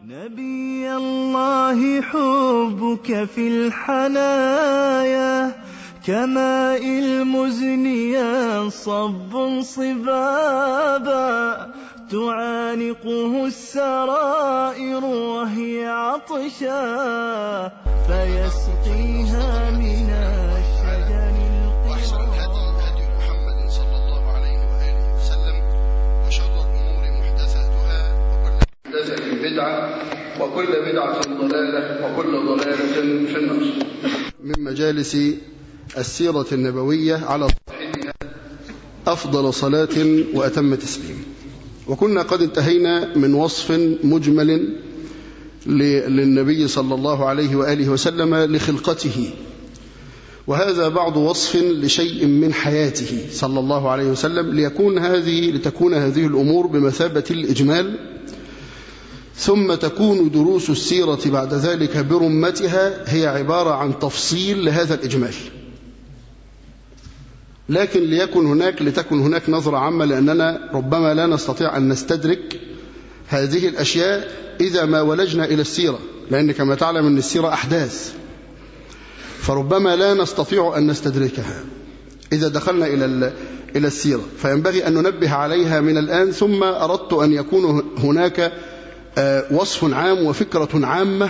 نبي الله حبك في الحنايا كماء المزن ينصب صبابا تعانقه السرائر وهي عطشا فيسقيها من الشجر وأحسن الهدي هدي محمد صلى الله عليه وآله وسلم وشر الأمور محدثاتها وكل محدثة بدعة وكل بدعة ضلالة وكل ضلالة في النار من مجالس السيرة النبوية على صاحبها أفضل صلاة وأتم تسليم وكنا قد انتهينا من وصف مجمل للنبي صلى الله عليه وآله وسلم لخلقته وهذا بعض وصف لشيء من حياته صلى الله عليه وسلم ليكون هذه لتكون هذه الأمور بمثابة الإجمال ثم تكون دروس السيرة بعد ذلك برمتها هي عبارة عن تفصيل لهذا الإجمال لكن ليكن هناك لتكن هناك نظرة عامة لأننا ربما لا نستطيع أن نستدرك هذه الأشياء إذا ما ولجنا إلى السيرة لأن كما تعلم أن السيرة أحداث فربما لا نستطيع أن نستدركها إذا دخلنا إلى إلى السيرة فينبغي أن ننبه عليها من الآن ثم أردت أن يكون هناك وصف عام وفكرة عامة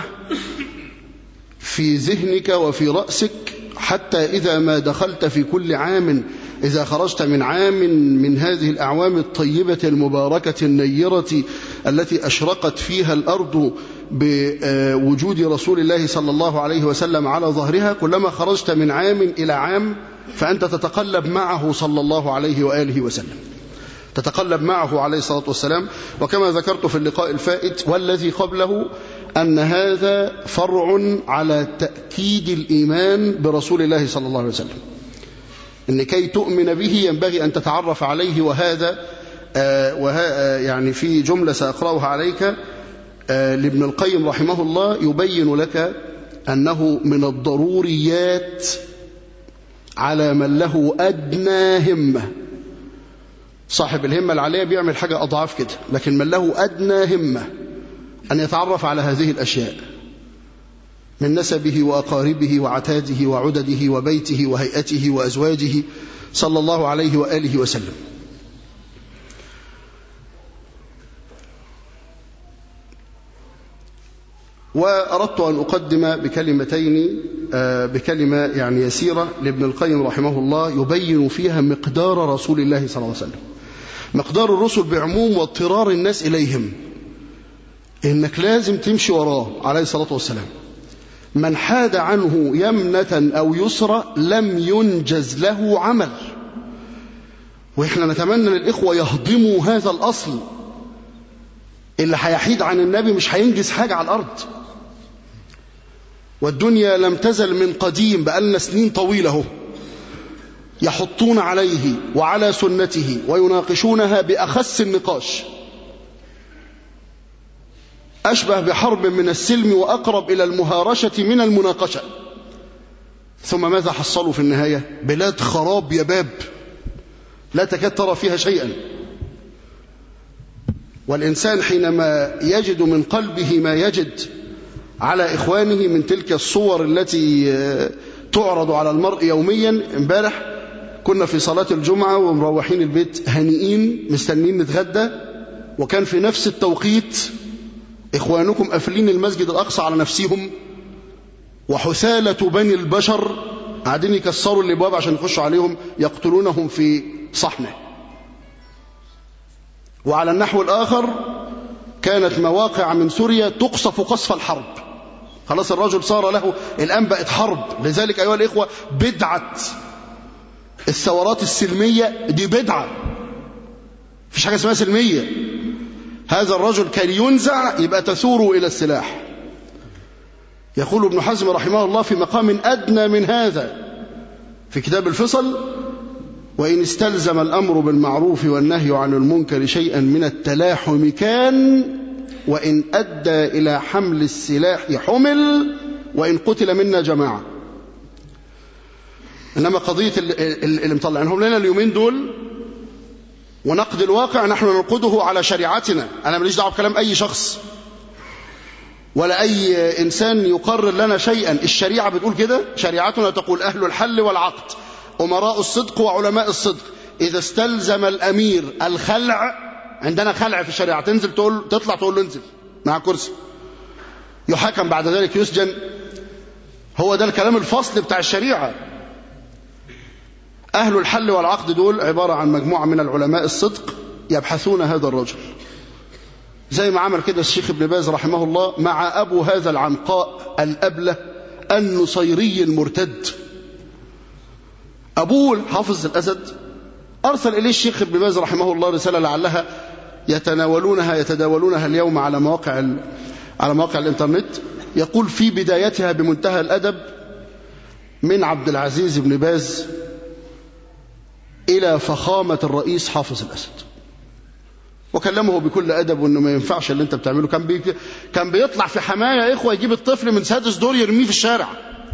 في ذهنك وفي رأسك حتى إذا ما دخلت في كل عام إذا خرجت من عام من هذه الأعوام الطيبة المباركة النيرة التي أشرقت فيها الأرض بوجود رسول الله صلى الله عليه وسلم على ظهرها كلما خرجت من عام إلى عام فأنت تتقلب معه صلى الله عليه وآله وسلم تتقلب معه عليه الصلاة والسلام وكما ذكرت في اللقاء الفائت والذي قبله أن هذا فرع على تأكيد الإيمان برسول الله صلى الله عليه وسلم إن كي تؤمن به ينبغي أن تتعرف عليه وهذا آه وها يعني في جملة سأقرأها عليك آه لابن القيم رحمه الله يبين لك أنه من الضروريات على من له أدنى همة صاحب الهمة العالية بيعمل حاجة أضعاف كده لكن من له أدنى همة أن يتعرف على هذه الأشياء من نسبه وأقاربه وعتاده وعدده وبيته وهيئته وأزواجه صلى الله عليه وآله وسلم وأردت أن أقدم بكلمتين بكلمة يعني يسيرة لابن القيم رحمه الله يبين فيها مقدار رسول الله صلى الله عليه وسلم مقدار الرسل بعموم واضطرار الناس إليهم إنك لازم تمشي وراه عليه الصلاة والسلام من حاد عنه يمنة أو يسرى لم ينجز له عمل وإحنا نتمنى للإخوة يهضموا هذا الأصل اللي هيحيد عن النبي مش هينجز حاجة على الأرض والدنيا لم تزل من قديم بقالنا سنين طويلة اهو يحطون عليه وعلى سنته ويناقشونها بأخس النقاش أشبه بحرب من السلم وأقرب إلى المهارشة من المناقشة ثم ماذا حصلوا في النهاية بلاد خراب يباب لا تكاد ترى فيها شيئا والإنسان حينما يجد من قلبه ما يجد على إخوانه من تلك الصور التي تعرض على المرء يوميا امبارح كنا في صلاة الجمعة ومروحين البيت هنيئين مستنين نتغدى وكان في نفس التوقيت إخوانكم قافلين المسجد الأقصى على نفسهم وحثالة بني البشر قاعدين يكسروا الابواب عشان يخشوا عليهم يقتلونهم في صحنه وعلى النحو الآخر كانت مواقع من سوريا تقصف قصف الحرب خلاص الرجل صار له الآن بقت حرب لذلك أيها الإخوة بدعة الثورات السلمية دي بدعة مفيش حاجة اسمها سلمية هذا الرجل كان ينزع يبقى تثور إلى السلاح يقول ابن حزم رحمه الله في مقام أدنى من هذا في كتاب الفصل وإن استلزم الأمر بالمعروف والنهي عن المنكر شيئا من التلاحم كان وإن أدى إلى حمل السلاح حمل وإن قتل منا جماعة إنما قضية اللي مطلعينهم لنا اليومين دول ونقد الواقع نحن ننقده على شريعتنا أنا ماليش دعوه بكلام أي شخص ولا أي إنسان يقرر لنا شيئا الشريعة بتقول كده شريعتنا تقول أهل الحل والعقد أمراء الصدق وعلماء الصدق إذا استلزم الأمير الخلع عندنا خلع في الشريعة تنزل تقول تطلع تقول له انزل مع كرسي يحاكم بعد ذلك يسجن هو ده الكلام الفصل بتاع الشريعة أهل الحل والعقد دول عبارة عن مجموعة من العلماء الصدق يبحثون هذا الرجل زي ما عمل كده الشيخ ابن باز رحمه الله مع أبو هذا العنقاء الأبله النصيري المرتد أبوه حافظ الأسد أرسل إليه الشيخ ابن باز رحمه الله رسالة لعلها يتناولونها يتداولونها اليوم على مواقع على مواقع الإنترنت يقول في بدايتها بمنتهى الأدب من عبد العزيز بن باز إلى فخامة الرئيس حافظ الأسد وكلمه بكل أدب وأنه ما ينفعش اللي أنت بتعمله كان بي كان بيطلع في حماية يا إخوة يجيب الطفل من سادس دور يرميه في الشارع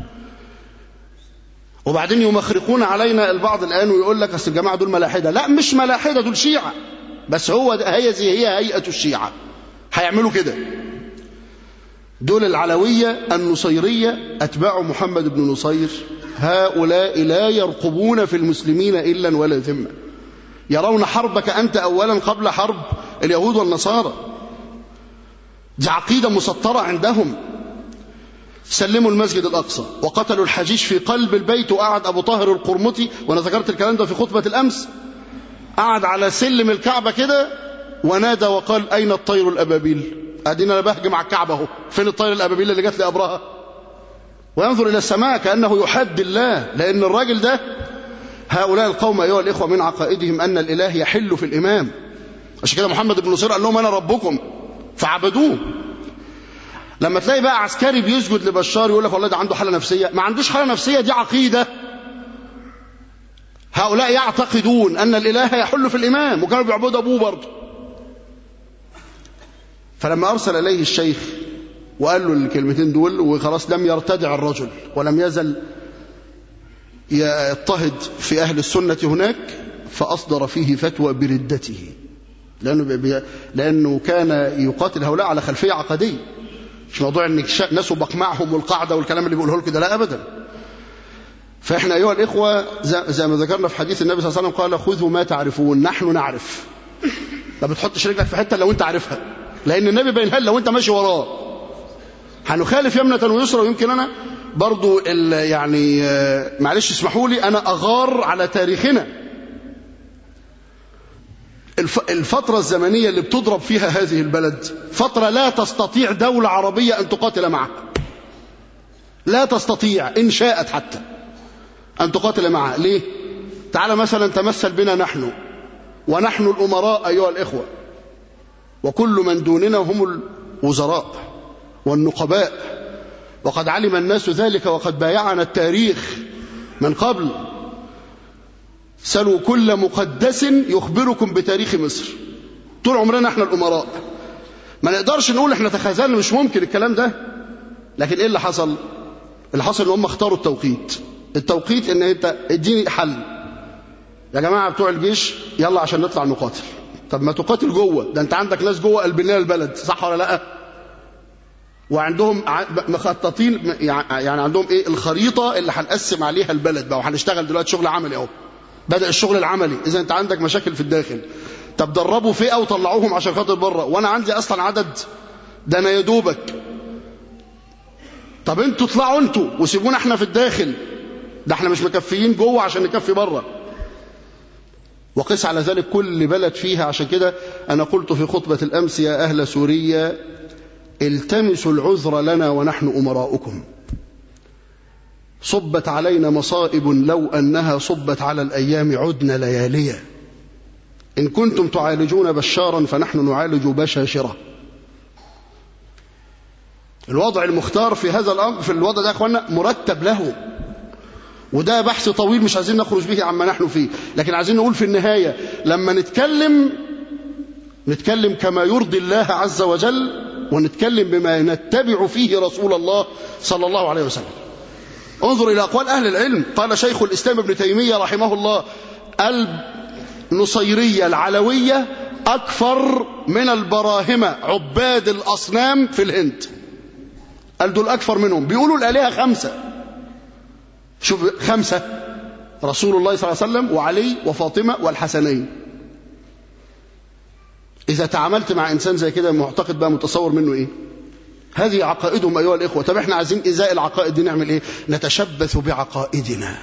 وبعدين يمخرقون علينا البعض الآن ويقول لك أصل الجماعة دول ملاحدة لا مش ملاحدة دول شيعة بس هو هي زي هي هيئة الشيعة هيعملوا كده دول العلوية النصيرية أتباع محمد بن نصير هؤلاء لا يرقبون في المسلمين إلا ولا ذمة يرون حربك أنت أولا قبل حرب اليهود والنصارى دي عقيدة مسطرة عندهم سلموا المسجد الأقصى وقتلوا الحجيج في قلب البيت وقعد أبو طاهر القرمطي وأنا ذكرت الكلام ده في خطبة الأمس قعد على سلم الكعبة كده ونادى وقال أين الطير الأبابيل أدينا أنا بهجم على الكعبة أهو فين الطير الأبابيل اللي جت لأبرهة وينظر إلى السماء كأنه يحد الله لأن الراجل ده هؤلاء القوم أيها الإخوة من عقائدهم أن الإله يحل في الإمام عشان كده محمد بن نصير قال لهم أنا ربكم فعبدوه لما تلاقي بقى عسكري بيسجد لبشار يقول لك والله ده عنده حالة نفسية ما عندوش حالة نفسية دي عقيدة هؤلاء يعتقدون أن الإله يحل في الإمام وكانوا بيعبدوا أبوه برضه فلما أرسل إليه الشيخ وقال له الكلمتين دول وخلاص لم يرتدع الرجل ولم يزل يضطهد في أهل السنة هناك فأصدر فيه فتوى بردته لأنه, لأنه كان يقاتل هؤلاء على خلفية عقدية مش موضوع ان ناس بقمعهم والقاعدة والكلام اللي بيقوله كده لا أبدا فإحنا أيها الإخوة زي ما ذكرنا في حديث النبي صلى الله عليه وسلم قال خذوا ما تعرفون نحن نعرف ما بتحطش رجلك في حتة لو أنت عارفها لأن النبي بينها لو أنت ماشي وراه هنخالف يمنة ويسرى ويمكن أنا برضو يعني معلش اسمحوا لي أنا أغار على تاريخنا الفترة الزمنية اللي بتضرب فيها هذه البلد فترة لا تستطيع دولة عربية أن تقاتل معها لا تستطيع إن شاءت حتى أن تقاتل معها ليه؟ تعال مثلا تمثل بنا نحن ونحن الأمراء أيها الإخوة وكل من دوننا هم الوزراء والنقباء وقد علم الناس ذلك وقد بايعنا التاريخ من قبل سلوا كل مقدس يخبركم بتاريخ مصر طول عمرنا احنا الأمراء ما نقدرش نقول احنا تخاذلنا مش ممكن الكلام ده لكن ايه اللي حصل اللي حصل ان هم اختاروا التوقيت التوقيت ان انت اديني حل يا جماعة بتوع الجيش يلا عشان نطلع نقاتل طب ما تقاتل جوه ده انت عندك ناس جوه قلب لنا البلد صح ولا لا وعندهم مخططين يعني عندهم ايه الخريطة اللي هنقسم عليها البلد بقى وهنشتغل دلوقتي شغل عملي اهو بدأ الشغل العملي إذا أنت عندك مشاكل في الداخل طب دربوا فئة وطلعوهم عشان خاطر بره وأنا عندي أصلا عدد ده أنا يدوبك طب أنتوا اطلعوا أنتوا وسيبونا احنا في الداخل ده احنا مش مكفيين جوه عشان نكفي بره وقس على ذلك كل بلد فيها عشان كده أنا قلت في خطبة الأمس يا أهل سوريا التمسوا العذر لنا ونحن أمراؤكم صبت علينا مصائب لو أنها صبت على الأيام عدن ليالية إن كنتم تعالجون بشارا فنحن نعالج بشاشرة الوضع المختار في هذا الأمر في الوضع ده يا أخوانا مرتب له وده بحث طويل مش عايزين نخرج به عما نحن فيه لكن عايزين نقول في النهاية لما نتكلم نتكلم كما يرضي الله عز وجل ونتكلم بما نتبع فيه رسول الله صلى الله عليه وسلم انظر إلى أقوال أهل العلم قال شيخ الإسلام ابن تيمية رحمه الله النصيرية العلوية أكثر من البراهمة عباد الأصنام في الهند قال دول أكثر منهم بيقولوا الآلهة خمسة شوف خمسة رسول الله صلى الله عليه وسلم وعلي وفاطمة والحسنين إذا تعاملت مع إنسان زي كده معتقد بقى متصور منه إيه هذه عقائدهم أيها الإخوة طب إحنا عايزين إزاء العقائد دي نعمل إيه نتشبث بعقائدنا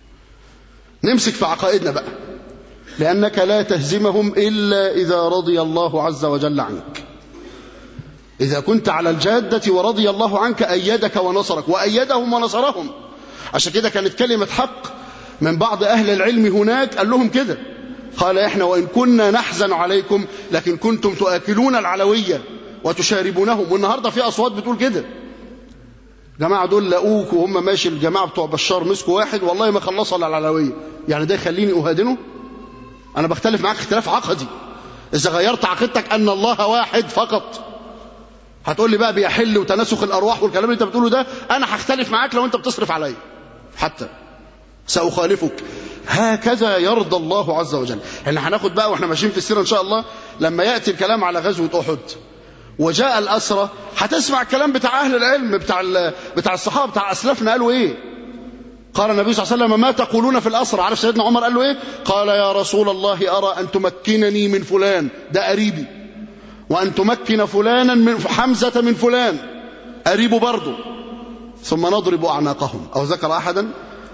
نمسك في عقائدنا بقى لأنك لا تهزمهم إلا إذا رضي الله عز وجل عنك إذا كنت على الجادة ورضي الله عنك أيدك ونصرك وأيدهم ونصرهم عشان كده كانت كلمة حق من بعض أهل العلم هناك قال لهم كده قال إحنا وإن كنا نحزن عليكم لكن كنتم تؤكلون العلوية وتشاربونهم والنهاردة في أصوات بتقول كده جماعة دول لقوك وهم ماشي الجماعة بتوع بشار مسكوا واحد والله ما خلصوا على العلوية يعني ده يخليني أهادنه أنا بختلف معاك اختلاف عقدي إذا غيرت عقيدتك أن الله واحد فقط هتقول لي بقى بيحل وتناسخ الأرواح والكلام اللي أنت بتقوله ده أنا هختلف معاك لو أنت بتصرف عليا حتى سأخالفك هكذا يرضى الله عز وجل احنا هناخد بقى واحنا ماشيين في السيرة ان شاء الله لما يأتي الكلام على غزوة أحد وجاء الأسرة هتسمع الكلام بتاع أهل العلم بتاع بتاع الصحابة بتاع أسلافنا قالوا إيه قال النبي صلى الله عليه وسلم ما تقولون في الأسرة عارف سيدنا عمر قال له إيه قال يا رسول الله أرى أن تمكنني من فلان ده قريبي وأن تمكن فلانا من حمزة من فلان قريبه برضه ثم نضرب أعناقهم أو ذكر أحدا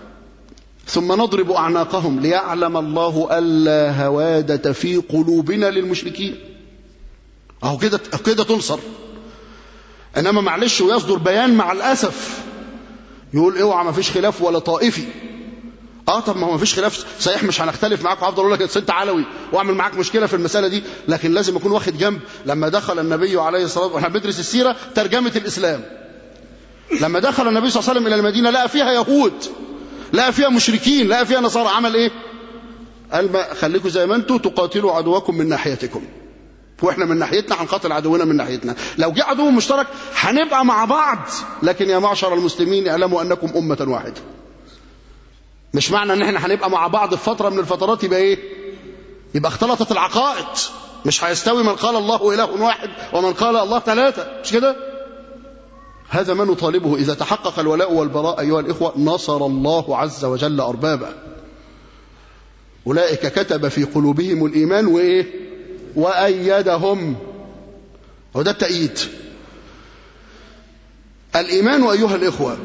ثم نضرب أعناقهم ليعلم الله ألا هوادة في قلوبنا للمشركين أهو كده كده تنصر إنما معلش ويصدر بيان مع الأسف يقول اوعى ما فيش خلاف ولا طائفي اه طب ما هو ما فيش خلاف صحيح مش هنختلف معاك وهفضل اقول لك انت علوي واعمل معاك مشكله في المساله دي لكن لازم اكون واخد جنب لما دخل النبي عليه الصلاه والسلام واحنا بندرس السيره ترجمه الاسلام لما دخل النبي صلى الله عليه وسلم الى المدينه لقى فيها يهود لقى فيها مشركين لقى فيها نصارى عمل ايه قال ما خليكم زي ما انتم تقاتلوا عدوكم من ناحيتكم واحنا من ناحيتنا هنقاتل عدونا من ناحيتنا لو جه عدو مشترك هنبقى مع بعض لكن يا معشر المسلمين اعلموا انكم امه واحده مش معنى ان احنا هنبقى مع بعض في فتره من الفترات يبقى ايه يبقى اختلطت العقائد مش هيستوي من قال الله اله واحد ومن قال الله ثلاثه مش كده هذا ما نطالبه اذا تحقق الولاء والبراء ايها الاخوه نصر الله عز وجل اربابه اولئك كتب في قلوبهم الايمان وايه وأيدهم وده التأييد الإيمان أيها الإخوة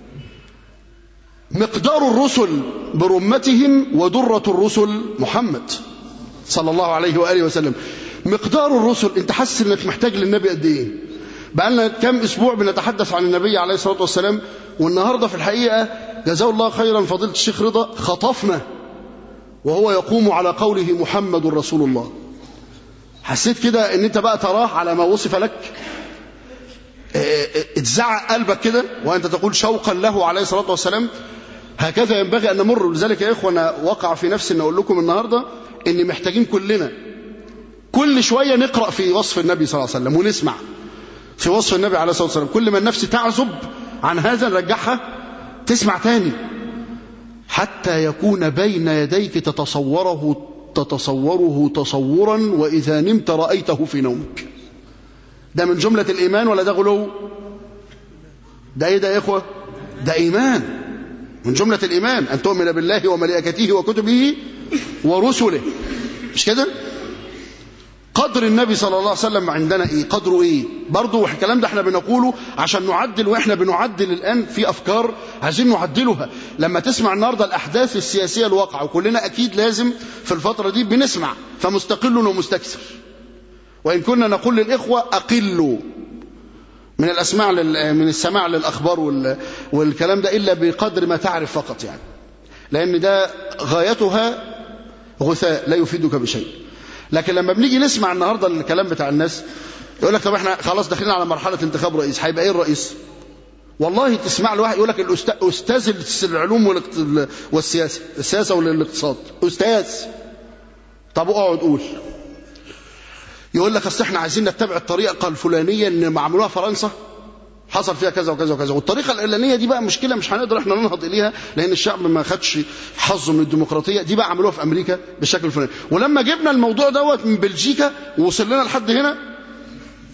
مقدار الرسل برمتهم ودرة الرسل محمد صلى الله عليه وآله وسلم مقدار الرسل انت حاسس انك محتاج للنبي قد ايه بقى لنا كم اسبوع بنتحدث عن النبي عليه الصلاه والسلام والنهارده في الحقيقه جزاه الله خيرا فضيله الشيخ رضا خطفنا وهو يقوم على قوله محمد رسول الله حسيت كده ان انت بقى تراه على ما وصف لك اتزعق قلبك كده وانت تقول شوقا له عليه الصلاه والسلام هكذا ينبغي ان نمر لذلك يا اخوه انا وقع في نفسي ان اقول لكم النهارده ان محتاجين كلنا كل شويه نقرا في وصف النبي صلى الله عليه وسلم ونسمع في وصف النبي عليه الصلاه والسلام كل ما النفس تعزب عن هذا نرجعها تسمع تاني حتى يكون بين يديك تتصوره تتصوره تصورا وإذا نمت رأيته في نومك ده من جملة الإيمان ولا ده غلو ده إيه ده يا إخوة ده إيمان من جملة الإيمان أن تؤمن بالله وملائكته وكتبه ورسله مش كده قدر النبي صلى الله عليه وسلم عندنا ايه قدره ايه برضه الكلام ده احنا بنقوله عشان نعدل واحنا بنعدل الان في افكار عايزين نعدلها لما تسمع النهارده الاحداث السياسيه الواقعه وكلنا اكيد لازم في الفتره دي بنسمع فمستقل ومستكثر وان كنا نقول للاخوه اقلوا من الاسماع لل... من السماع للاخبار وال... والكلام ده الا بقدر ما تعرف فقط يعني لان ده غايتها غثاء لا يفيدك بشيء لكن لما بنيجي نسمع النهارده الكلام بتاع الناس يقول لك طب احنا خلاص داخلين على مرحله انتخاب رئيس هيبقى ايه الرئيس والله تسمع له واحد يقول لك الاستاذ العلوم والسياسه السياسه والاقتصاد استاذ طب اقعد قول يقول لك اصل احنا عايزين نتبع الطريقه الفلانيه ان عملوها فرنسا حصل فيها كذا وكذا وكذا والطريقه الاعلانيه دي بقى مشكله مش هنقدر احنا ننهض اليها لان الشعب ما خدش حظه من الديمقراطيه دي بقى عملوها في امريكا بالشكل الفلاني ولما جبنا الموضوع دوت من بلجيكا ووصل لنا لحد هنا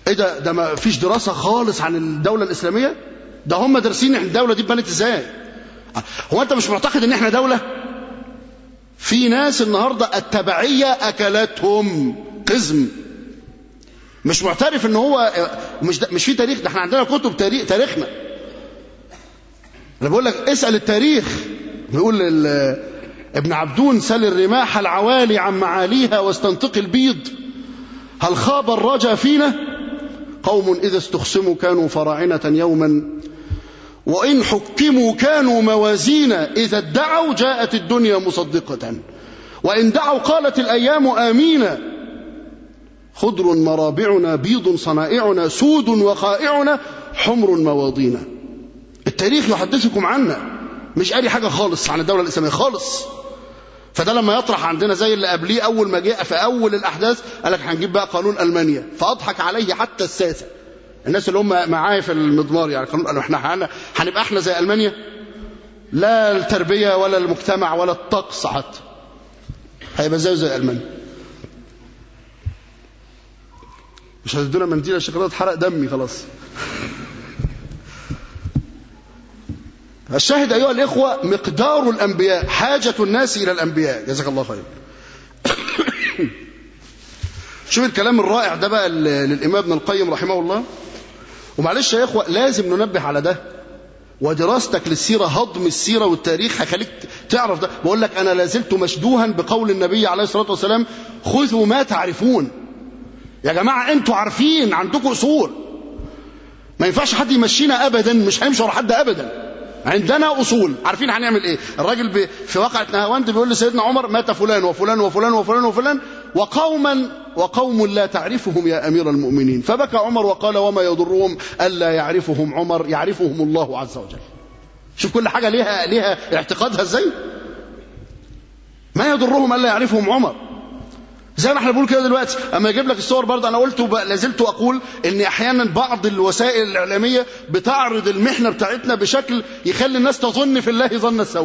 ايه ده ده ما فيش دراسة خالص عن الدولة الإسلامية ده هم دارسين احنا الدولة دي اتبنت ازاي هو انت مش معتقد ان احنا دولة في ناس النهاردة التبعية أكلتهم قزم مش معترف ان هو مش ده مش في تاريخ ده احنا عندنا كتب تاريخ تاريخنا انا بقول لك اسال التاريخ بيقول ال- ابن عبدون سل الرماح العوالي عن معاليها واستنطق البيض هل خاب الرجا فينا قوم اذا استخصموا كانوا فراعنه يوما وان حكموا كانوا موازين اذا ادعوا جاءت الدنيا مصدقه وان دعوا قالت الايام امينا خضر مرابعنا بيض صنائعنا سود وقائعنا حمر مواضينا التاريخ يحدثكم عنا مش قاري حاجة خالص عن الدولة الإسلامية خالص فده لما يطرح عندنا زي اللي قبليه أول ما جاء في أول الأحداث قال لك هنجيب بقى قانون ألمانيا فأضحك عليه حتى الساسة الناس اللي هم معايا في المضمار يعني قانون قالوا احنا هن- هنبقى احنا زي ألمانيا لا التربية ولا المجتمع ولا الطقس حتى هيبقى زيه زي ألمانيا مش هتدونا منديل الشوكولاته اتحرق دمي خلاص الشاهد أيها الإخوة مقدار الأنبياء حاجة الناس إلى الأنبياء جزاك الله خير شوف الكلام الرائع ده بقى ل- للإمام ابن القيم رحمه الله ومعلش يا إخوة لازم ننبه على ده ودراستك للسيرة هضم السيرة والتاريخ هيخليك تعرف ده بقول لك أنا لازلت مشدوها بقول النبي عليه الصلاة والسلام خذوا ما تعرفون يا جماعة أنتوا عارفين عندكم أصول ما ينفعش حد يمشينا أبدا مش هيمشي ورا حد أبدا عندنا أصول عارفين هنعمل إيه الراجل ب... في واقعة نهاوند بيقول لسيدنا عمر مات فلان وفلان وفلان وفلان وفلان وقوما وقوم لا تعرفهم يا أمير المؤمنين فبكى عمر وقال وما يضرهم ألا يعرفهم عمر يعرفهم الله عز وجل شوف كل حاجة ليها ليها اعتقادها ازاي ما يضرهم ألا يعرفهم عمر زي ما احنا بنقول كده دلوقتي اما يجيب لك الصور برضه انا قلت وب- لازلت اقول ان احيانا بعض الوسائل الاعلاميه بتعرض المحنه بتاعتنا بشكل يخلي الناس تظن في الله ظن السوء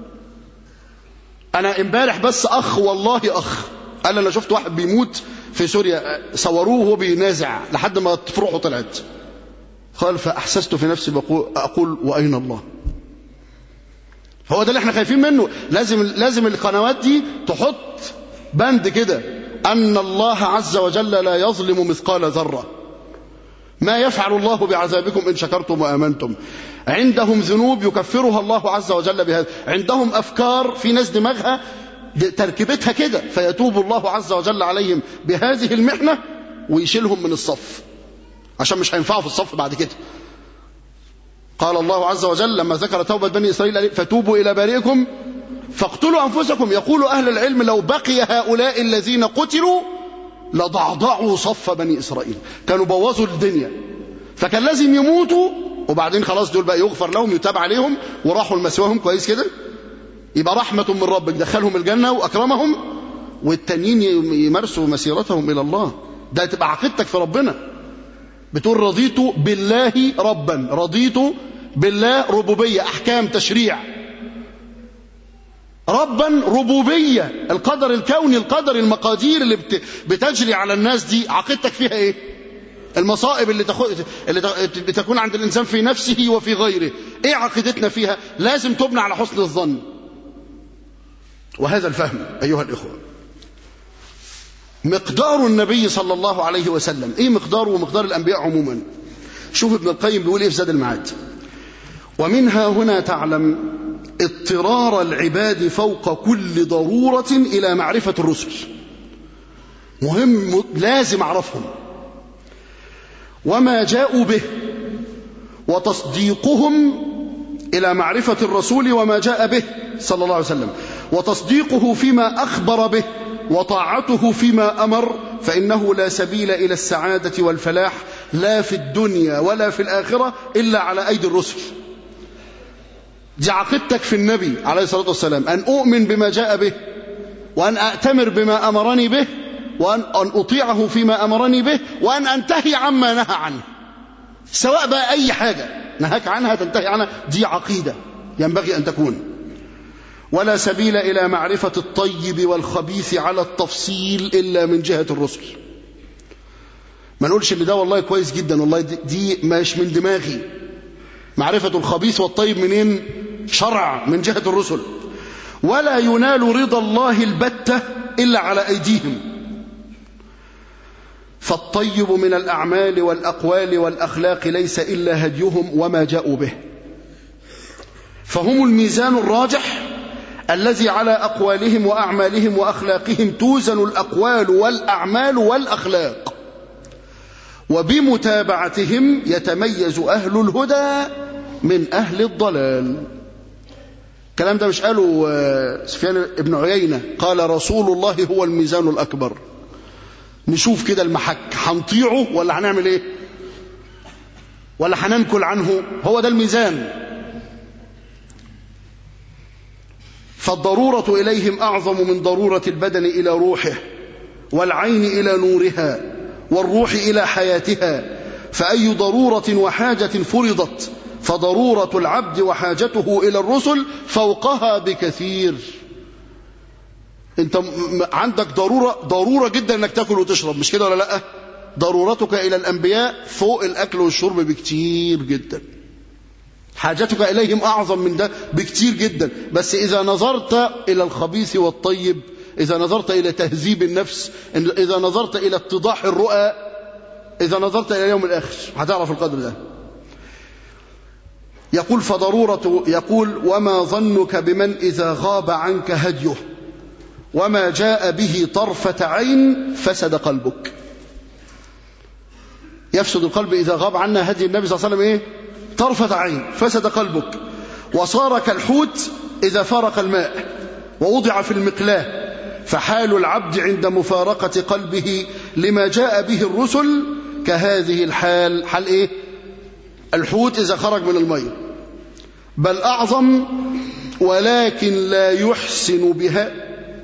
انا امبارح بس اخ والله اخ قال انا شفت واحد بيموت في سوريا صوروه وهو بينازع لحد ما فروحه طلعت قال فاحسست في نفسي بقول اقول واين الله هو ده اللي احنا خايفين منه لازم لازم القنوات دي تحط بند كده ان الله عز وجل لا يظلم مثقال ذره ما يفعل الله بعذابكم ان شكرتم وامنتم عندهم ذنوب يكفرها الله عز وجل بهذا عندهم افكار في ناس دماغها تركيبتها كده فيتوب الله عز وجل عليهم بهذه المحنه ويشيلهم من الصف عشان مش هينفعوا في الصف بعد كده قال الله عز وجل لما ذكر توبة بني إسرائيل فتوبوا إلى بارئكم فاقتلوا أنفسكم يقول أهل العلم لو بقي هؤلاء الذين قتلوا لضعضعوا صف بني إسرائيل كانوا بوظوا الدنيا فكان لازم يموتوا وبعدين خلاص دول بقى يغفر لهم يتاب عليهم وراحوا لمسواهم كويس كده يبقى رحمة من ربك دخلهم الجنة وأكرمهم والتانيين يمارسوا مسيرتهم إلى الله ده تبقى عقيدتك في ربنا بتقول رضيت بالله ربا رضيت بالله ربوبية أحكام تشريع ربا ربوبية القدر الكوني القدر المقادير اللي بت... بتجري على الناس دي عقيدتك فيها ايه المصائب اللي, تخ... اللي ت- بتكون عند الإنسان في نفسه وفي غيره ايه عقيدتنا فيها لازم تبنى على حسن الظن وهذا الفهم أيها الإخوة مقدار النبي صلى الله عليه وسلم ايه مقداره ومقدار الأنبياء عموما شوف ابن القيم بيقول ايه في زاد المعاد ومنها هنا تعلم اضطرار العباد فوق كل ضرورة إلى معرفة الرسل مهم لازم أعرفهم وما جاءوا به وتصديقهم إلى معرفة الرسول وما جاء به صلى الله عليه وسلم وتصديقه فيما أخبر به وطاعته فيما أمر فإنه لا سبيل إلى السعادة والفلاح لا في الدنيا ولا في الآخرة إلا على أيدي الرسل دي عقيدتك في النبي عليه الصلاة والسلام أن أؤمن بما جاء به وأن أأتمر بما أمرني به وأن أن أطيعه فيما أمرني به وأن أنتهي عما نهى عنه سواء بقى أي حاجة نهاك عنها تنتهي عنها دي عقيدة ينبغي أن تكون ولا سبيل إلى معرفة الطيب والخبيث على التفصيل إلا من جهة الرسل ما نقولش ان ده والله كويس جدا والله دي, دي مش من دماغي معرفة الخبيث والطيب منين شرع من جهة الرسل ولا ينال رضا الله البتة إلا على أيديهم فالطيب من الأعمال والأقوال والأخلاق ليس إلا هديهم وما جاءوا به فهم الميزان الراجح الذي على أقوالهم وأعمالهم وأخلاقهم توزن الأقوال والأعمال والأخلاق وبمتابعتهم يتميز أهل الهدى من أهل الضلال الكلام ده مش قاله سفيان بن عيينة قال رسول الله هو الميزان الأكبر نشوف كده المحك هنطيعه ولا هنعمل ايه ولا هننكل عنه هو ده الميزان فالضرورة إليهم أعظم من ضرورة البدن إلى روحه والعين إلى نورها والروح إلى حياتها فأي ضرورة وحاجة فرضت فضرورة العبد وحاجته إلى الرسل فوقها بكثير انت عندك ضرورة ضرورة جدا انك تاكل وتشرب مش كده ولا لا ضرورتك الى الانبياء فوق الاكل والشرب بكتير جدا حاجتك اليهم اعظم من ده بكتير جدا بس اذا نظرت الى الخبيث والطيب اذا نظرت الى تهذيب النفس اذا نظرت الى اتضاح الرؤى اذا نظرت الى اليوم الاخر هتعرف القدر ده يقول فضرورة يقول وما ظنك بمن إذا غاب عنك هديه وما جاء به طرفة عين فسد قلبك يفسد القلب إذا غاب عنا هدي النبي صلى الله عليه وسلم إيه؟ طرفة عين فسد قلبك وصار كالحوت إذا فارق الماء ووضع في المقلاه فحال العبد عند مفارقة قلبه لما جاء به الرسل كهذه الحال حال إيه؟ الحوت إذا خرج من المية بل أعظم ولكن لا يحسن بها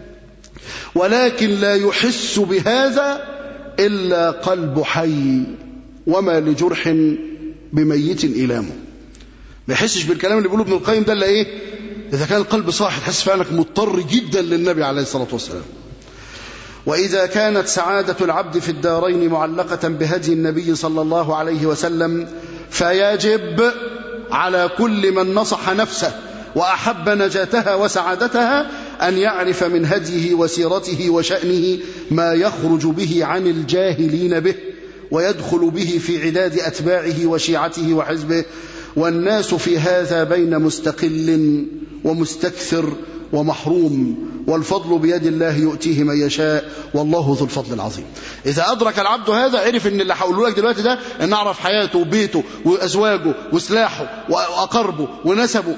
ولكن لا يحس بهذا إلا قلب حي وما لجرح بميت إلامه ما يحسش بالكلام اللي بيقوله ابن القيم ده إلا إيه إذا كان القلب صاحي تحس فعلك مضطر جدا للنبي عليه الصلاة والسلام وإذا كانت سعادة العبد في الدارين معلقة بهدي النبي صلى الله عليه وسلم فيجب على كل من نصح نفسه وأحب نجاتها وسعادتها أن يعرف من هديه وسيرته وشأنه ما يخرج به عن الجاهلين به ويدخل به في عداد أتباعه وشيعته وحزبه والناس في هذا بين مستقل ومستكثر ومحروم والفضل بيد الله يؤتيه من يشاء والله ذو الفضل العظيم إذا أدرك العبد هذا عرف أن اللي هقوله لك دلوقتي ده أن أعرف حياته وبيته وأزواجه وسلاحه وأقربه ونسبه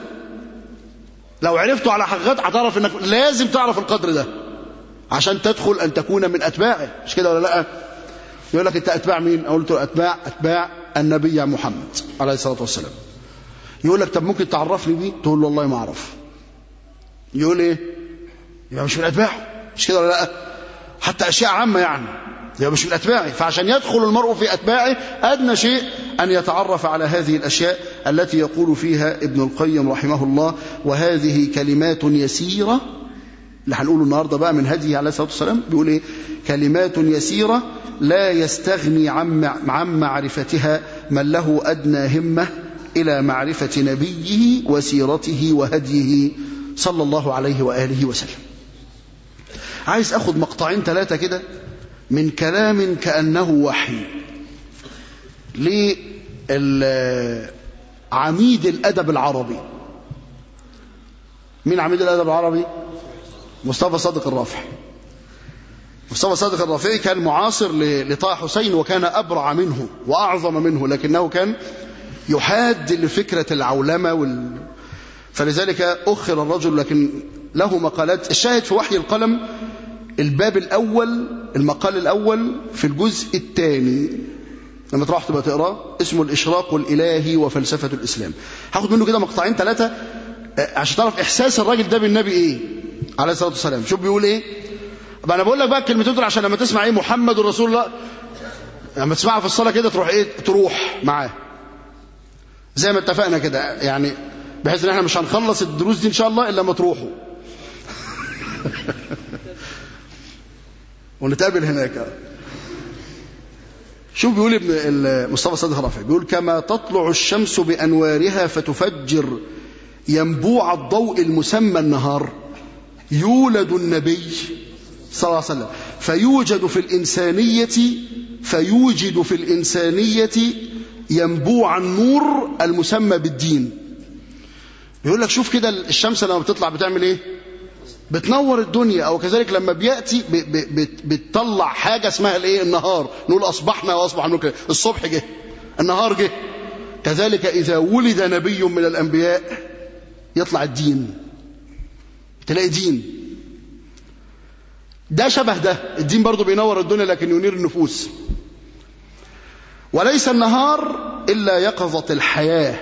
لو عرفته على حقيقات هتعرف أنك لازم تعرف القدر ده عشان تدخل أن تكون من أتباعه مش كده ولا لا يقول لك أنت أتباع مين أقول له أتباع أتباع النبي محمد عليه الصلاة والسلام يقول لك طب ممكن تعرفني بيه تقول له والله ما أعرف يقول ايه يبقى مش من اتباعه مش كده ولا لا حتى اشياء عامه يعني يبقى مش من اتباعه فعشان يدخل المرء في اتباعه ادنى شيء ان يتعرف على هذه الاشياء التي يقول فيها ابن القيم رحمه الله وهذه كلمات يسيره اللي هنقوله النهارده بقى من هديه عليه الصلاه والسلام بيقول ايه كلمات يسيره لا يستغني عن عن معرفتها من له ادنى همه الى معرفه نبيه وسيرته وهديه صلى الله عليه وآله وسلم عايز أخذ مقطعين ثلاثة كده من كلام كأنه وحي لعميد الأدب العربي مين عميد الأدب العربي مصطفى صادق الرافعي مصطفى صادق الرافعي كان معاصر لطه حسين وكان أبرع منه وأعظم منه لكنه كان يحاد لفكرة العولمة وال... فلذلك أخر الرجل لكن له مقالات الشاهد في وحي القلم الباب الأول المقال الأول في الجزء الثاني لما تروح تبقى تقراه اسمه الإشراق الإلهي وفلسفة الإسلام هاخد منه كده مقطعين ثلاثة عشان تعرف إحساس الراجل ده بالنبي إيه عليه الصلاة والسلام شوف بيقول إيه بقى أنا بقول لك بقى الكلمتين دول عشان لما تسمع إيه محمد رسول الله لما تسمعها في الصلاة كده تروح إيه تروح معاه زي ما اتفقنا كده يعني بحيث ان احنا مش هنخلص الدروس دي ان شاء الله الا ما تروحوا ونتقابل هناك شوف بيقول ابن ال- مصطفى صادق رافع بيقول كما تطلع الشمس بأنوارها فتفجر ينبوع الضوء المسمى النهار يولد النبي صلى الله عليه وسلم فيوجد في الإنسانية فيوجد في الإنسانية ينبوع النور المسمى بالدين بيقول لك شوف كده الشمس لما بتطلع بتعمل ايه بتنور الدنيا او كذلك لما بياتي ب- ب- بت- بتطلع حاجه اسمها الايه النهار نقول اصبحنا واصبح الملك الصبح جه النهار جه كذلك اذا ولد نبي من الانبياء يطلع الدين تلاقي دين ده شبه ده الدين برضه بينور الدنيا لكن ينير النفوس وليس النهار الا يقظه الحياه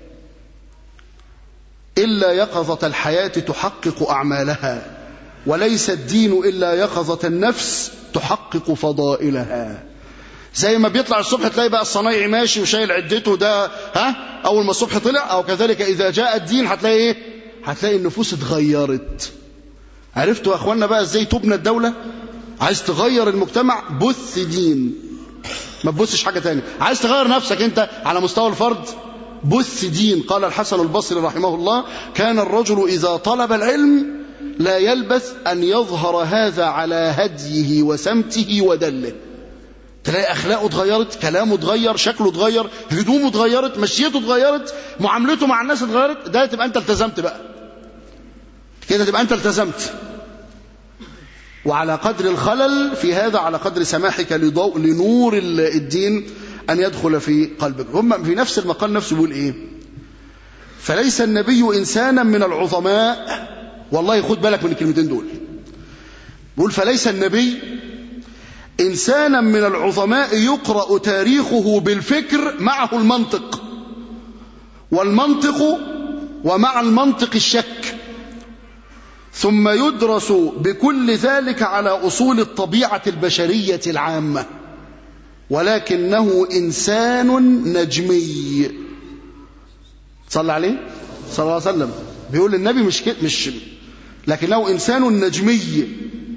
إلا يقظة الحياة تحقق أعمالها وليس الدين إلا يقظة النفس تحقق فضائلها زي ما بيطلع الصبح تلاقي بقى الصنايعي ماشي وشايل عدته ده ها أول ما الصبح طلع أو كذلك إذا جاء الدين هتلاقي إيه هتلاقي النفوس اتغيرت عرفتوا يا أخوانا بقى إزاي تبنى الدولة عايز تغير المجتمع بث دين ما تبصش حاجة تانية عايز تغير نفسك انت على مستوى الفرد بث دين قال الحسن البصري رحمه الله كان الرجل إذا طلب العلم لا يلبث أن يظهر هذا على هديه وسمته ودله تلاقي أخلاقه اتغيرت كلامه اتغير شكله اتغير هدومه اتغيرت مشيته اتغيرت معاملته مع الناس اتغيرت ده تبقى أنت التزمت بقى كده تبقى أنت التزمت وعلى قدر الخلل في هذا على قدر سماحك لضوء لنور ال- الدين أن يدخل في قلبك هم في نفس المقال نفسه بيقول إيه فليس النبي إنسانا من العظماء والله خد بالك من الكلمتين دول بيقول فليس النبي إنسانا من العظماء يقرأ تاريخه بالفكر معه المنطق والمنطق ومع المنطق الشك ثم يدرس بكل ذلك على أصول الطبيعة البشرية العامة ولكنه إنسان نجمي صلى عليه صلى الله عليه وسلم بيقول النبي مش كده مش لكنه إنسان نجمي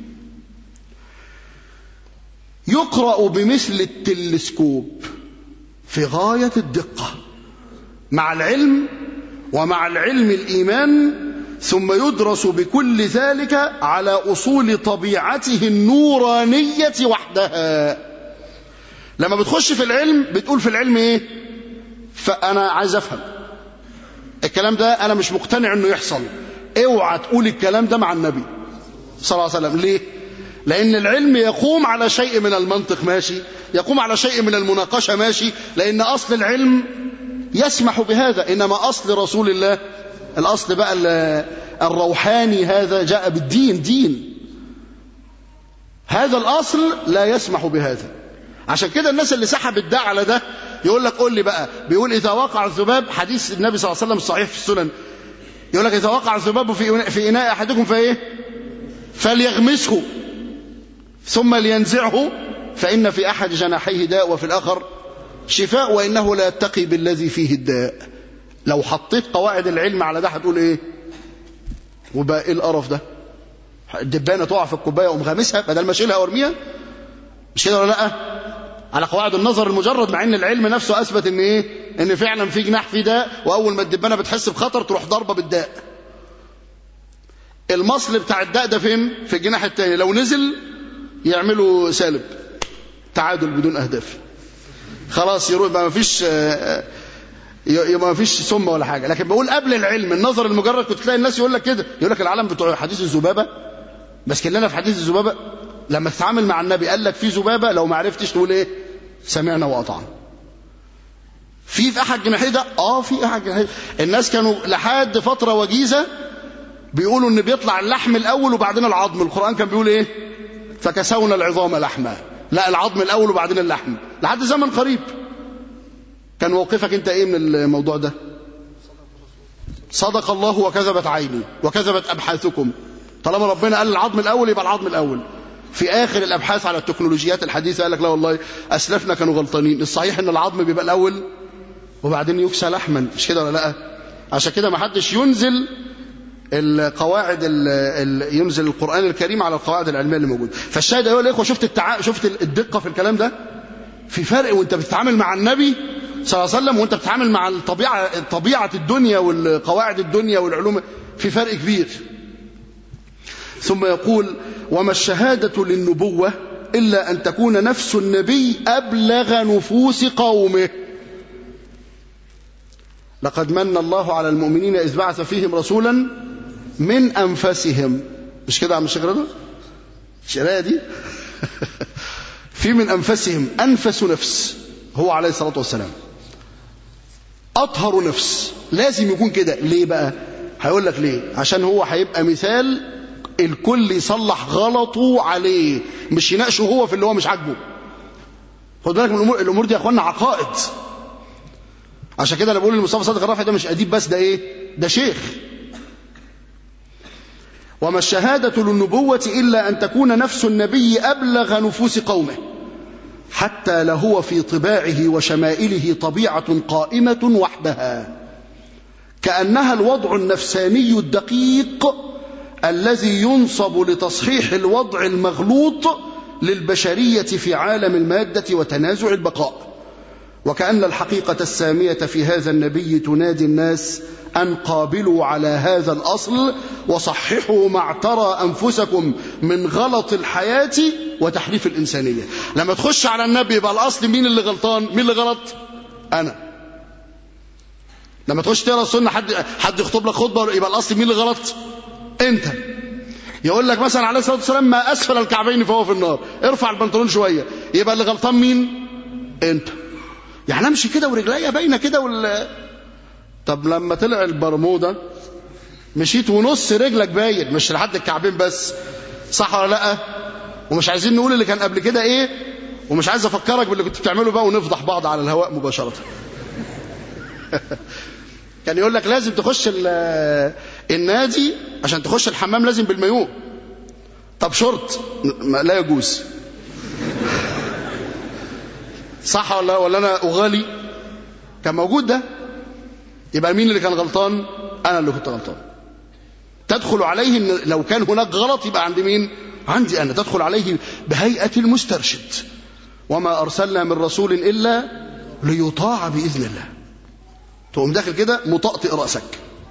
يقرأ بمثل التلسكوب في غاية الدقة مع العلم ومع العلم الإيمان ثم يدرس بكل ذلك على أصول طبيعته النورانية وحدها لما بتخش في العلم بتقول في العلم ايه فأنا عايز أفهم الكلام ده أنا مش مقتنع أنه يحصل اوعى تقول الكلام ده مع النبي صلى الله عليه وسلم ليه لأن العلم يقوم على شيء من المنطق ماشي يقوم على شيء من المناقشة ماشي لأن أصل العلم يسمح بهذا إنما أصل رسول الله الأصل بقى ال- الروحاني هذا جاء بالدين دين هذا الأصل لا يسمح بهذا عشان كده الناس اللي سحبت ده على ده يقول لك قول لي بقى بيقول إذا وقع الذباب حديث النبي صلى الله عليه وسلم الصحيح في السنن يقول لك إذا وقع الذباب في في إناء أحدكم فإيه فليغمسه ثم لينزعه فإن في أحد جناحيه داء وفي الآخر شفاء وإنه لا يتقي بالذي فيه الداء لو حطيت قواعد العلم على ده هتقول إيه وبقى إيه القرف ده الدبانة تقع في الكوباية وأقوم غامسها بدل ما أشيلها وأرميها مش كده ولا لأ على قواعد النظر المجرد مع ان العلم نفسه اثبت ان ايه ان فعلا في جناح في داء واول ما الدبانه بتحس بخطر تروح ضاربه بالداء المصل بتاع الداء ده فين في الجناح التاني لو نزل يعملوا سالب تعادل بدون اهداف خلاص يروح يبقى ما فيش يبقى ما فيش سم ولا حاجه لكن بقول قبل العلم النظر المجرد كنت تلاقي الناس يقول لك كده يقول لك العالم بتوع حديث الذبابه بس كلنا في حديث الذبابه لما تتعامل مع النبي قال لك في ذبابه لو ما عرفتش تقول ايه سمعنا واطعنا في في احد جناحيه ده اه في احد جناحيه الناس كانوا لحد فتره وجيزه بيقولوا ان بيطلع اللحم الاول وبعدين العظم القران كان بيقول ايه فكسونا العظام لحما لا العظم الاول وبعدين اللحم لحد زمن قريب كان موقفك انت ايه من الموضوع ده صدق الله وكذبت عيني وكذبت ابحاثكم طالما ربنا قال العظم الاول يبقى العظم الاول في اخر الابحاث على التكنولوجيات الحديثه قال لك لا والله اسلافنا كانوا غلطانين الصحيح ان العظم بيبقى الاول وبعدين يكسى لحما مش كده ولا لا عشان كده ما حدش ينزل القواعد ال ال ينزل القران الكريم على القواعد العلميه اللي موجوده فالشاهد ايها الاخوه شفت التع... شفت الدقه في الكلام ده في فرق وانت بتتعامل مع النبي صلى الله عليه وسلم وانت بتتعامل مع الطبيعة طبيعة الدنيا والقواعد الدنيا والعلوم في فرق كبير ثم يقول وما الشهادة للنبوة إلا أن تكون نفس النبي أبلغ نفوس قومه لقد من الله على المؤمنين إذ بعث فيهم رسولا من أنفسهم مش كده يا عم الشيخ رضا الشرايه دي في من أنفسهم أنفس نفس هو عليه الصلاة والسلام أطهر نفس لازم يكون كده ليه بقى هيقول لك ليه عشان هو هيبقى مثال الكل يصلح غلطه عليه مش يناقشه هو في اللي هو مش عاجبه خد بالك من الامور الامور دي يا اخوانا عقائد عشان كده انا بقول لمصطفى صادق الرافعي ده مش اديب بس ده ايه ده شيخ وما الشهادة للنبوة إلا أن تكون نفس النبي أبلغ نفوس قومه حتى لهو في طباعه وشمائله طبيعة قائمة وحدها كأنها الوضع النفساني الدقيق الذي ينصب لتصحيح الوضع المغلوط للبشرية في عالم المادة وتنازع البقاء وكأن الحقيقة السامية في هذا النبي تنادي الناس أن قابلوا على هذا الأصل وصححوا ما اعترى أنفسكم من غلط الحياة وتحريف الإنسانية لما تخش على النبي يبقى الأصل مين اللي غلطان مين اللي غلط أنا لما تخش تقرا السنة حد حد يخطب لك خطبة يبقى الأصل مين اللي غلط أنت يقول لك مثلا عليه الصلاة والسلام ما أسفل الكعبين فهو في النار ارفع البنطلون شوية يبقى اللي غلطان مين أنت يعني امشي كده ورجليا باينه كده وال طب لما طلع البرموده مشيت ونص رجلك باين مش لحد الكعبين بس صح ولا لا ومش عايزين نقول اللي كان قبل كده ايه ومش عايز افكرك باللي كنت بتعمله بقى ونفضح بعض على الهواء مباشره كان يقول لك لازم تخش النادي عشان تخش الحمام لازم بالمايوه طب شرط لا يجوز صح ولا ولا انا اغالي كان موجود ده يبقى مين اللي كان غلطان انا اللي كنت غلطان تدخل عليه إن لو كان هناك غلط يبقى عند مين عندي انا تدخل عليه بهيئه المسترشد وما ارسلنا من رسول الا ليطاع باذن الله تقوم داخل كده مطأطئ راسك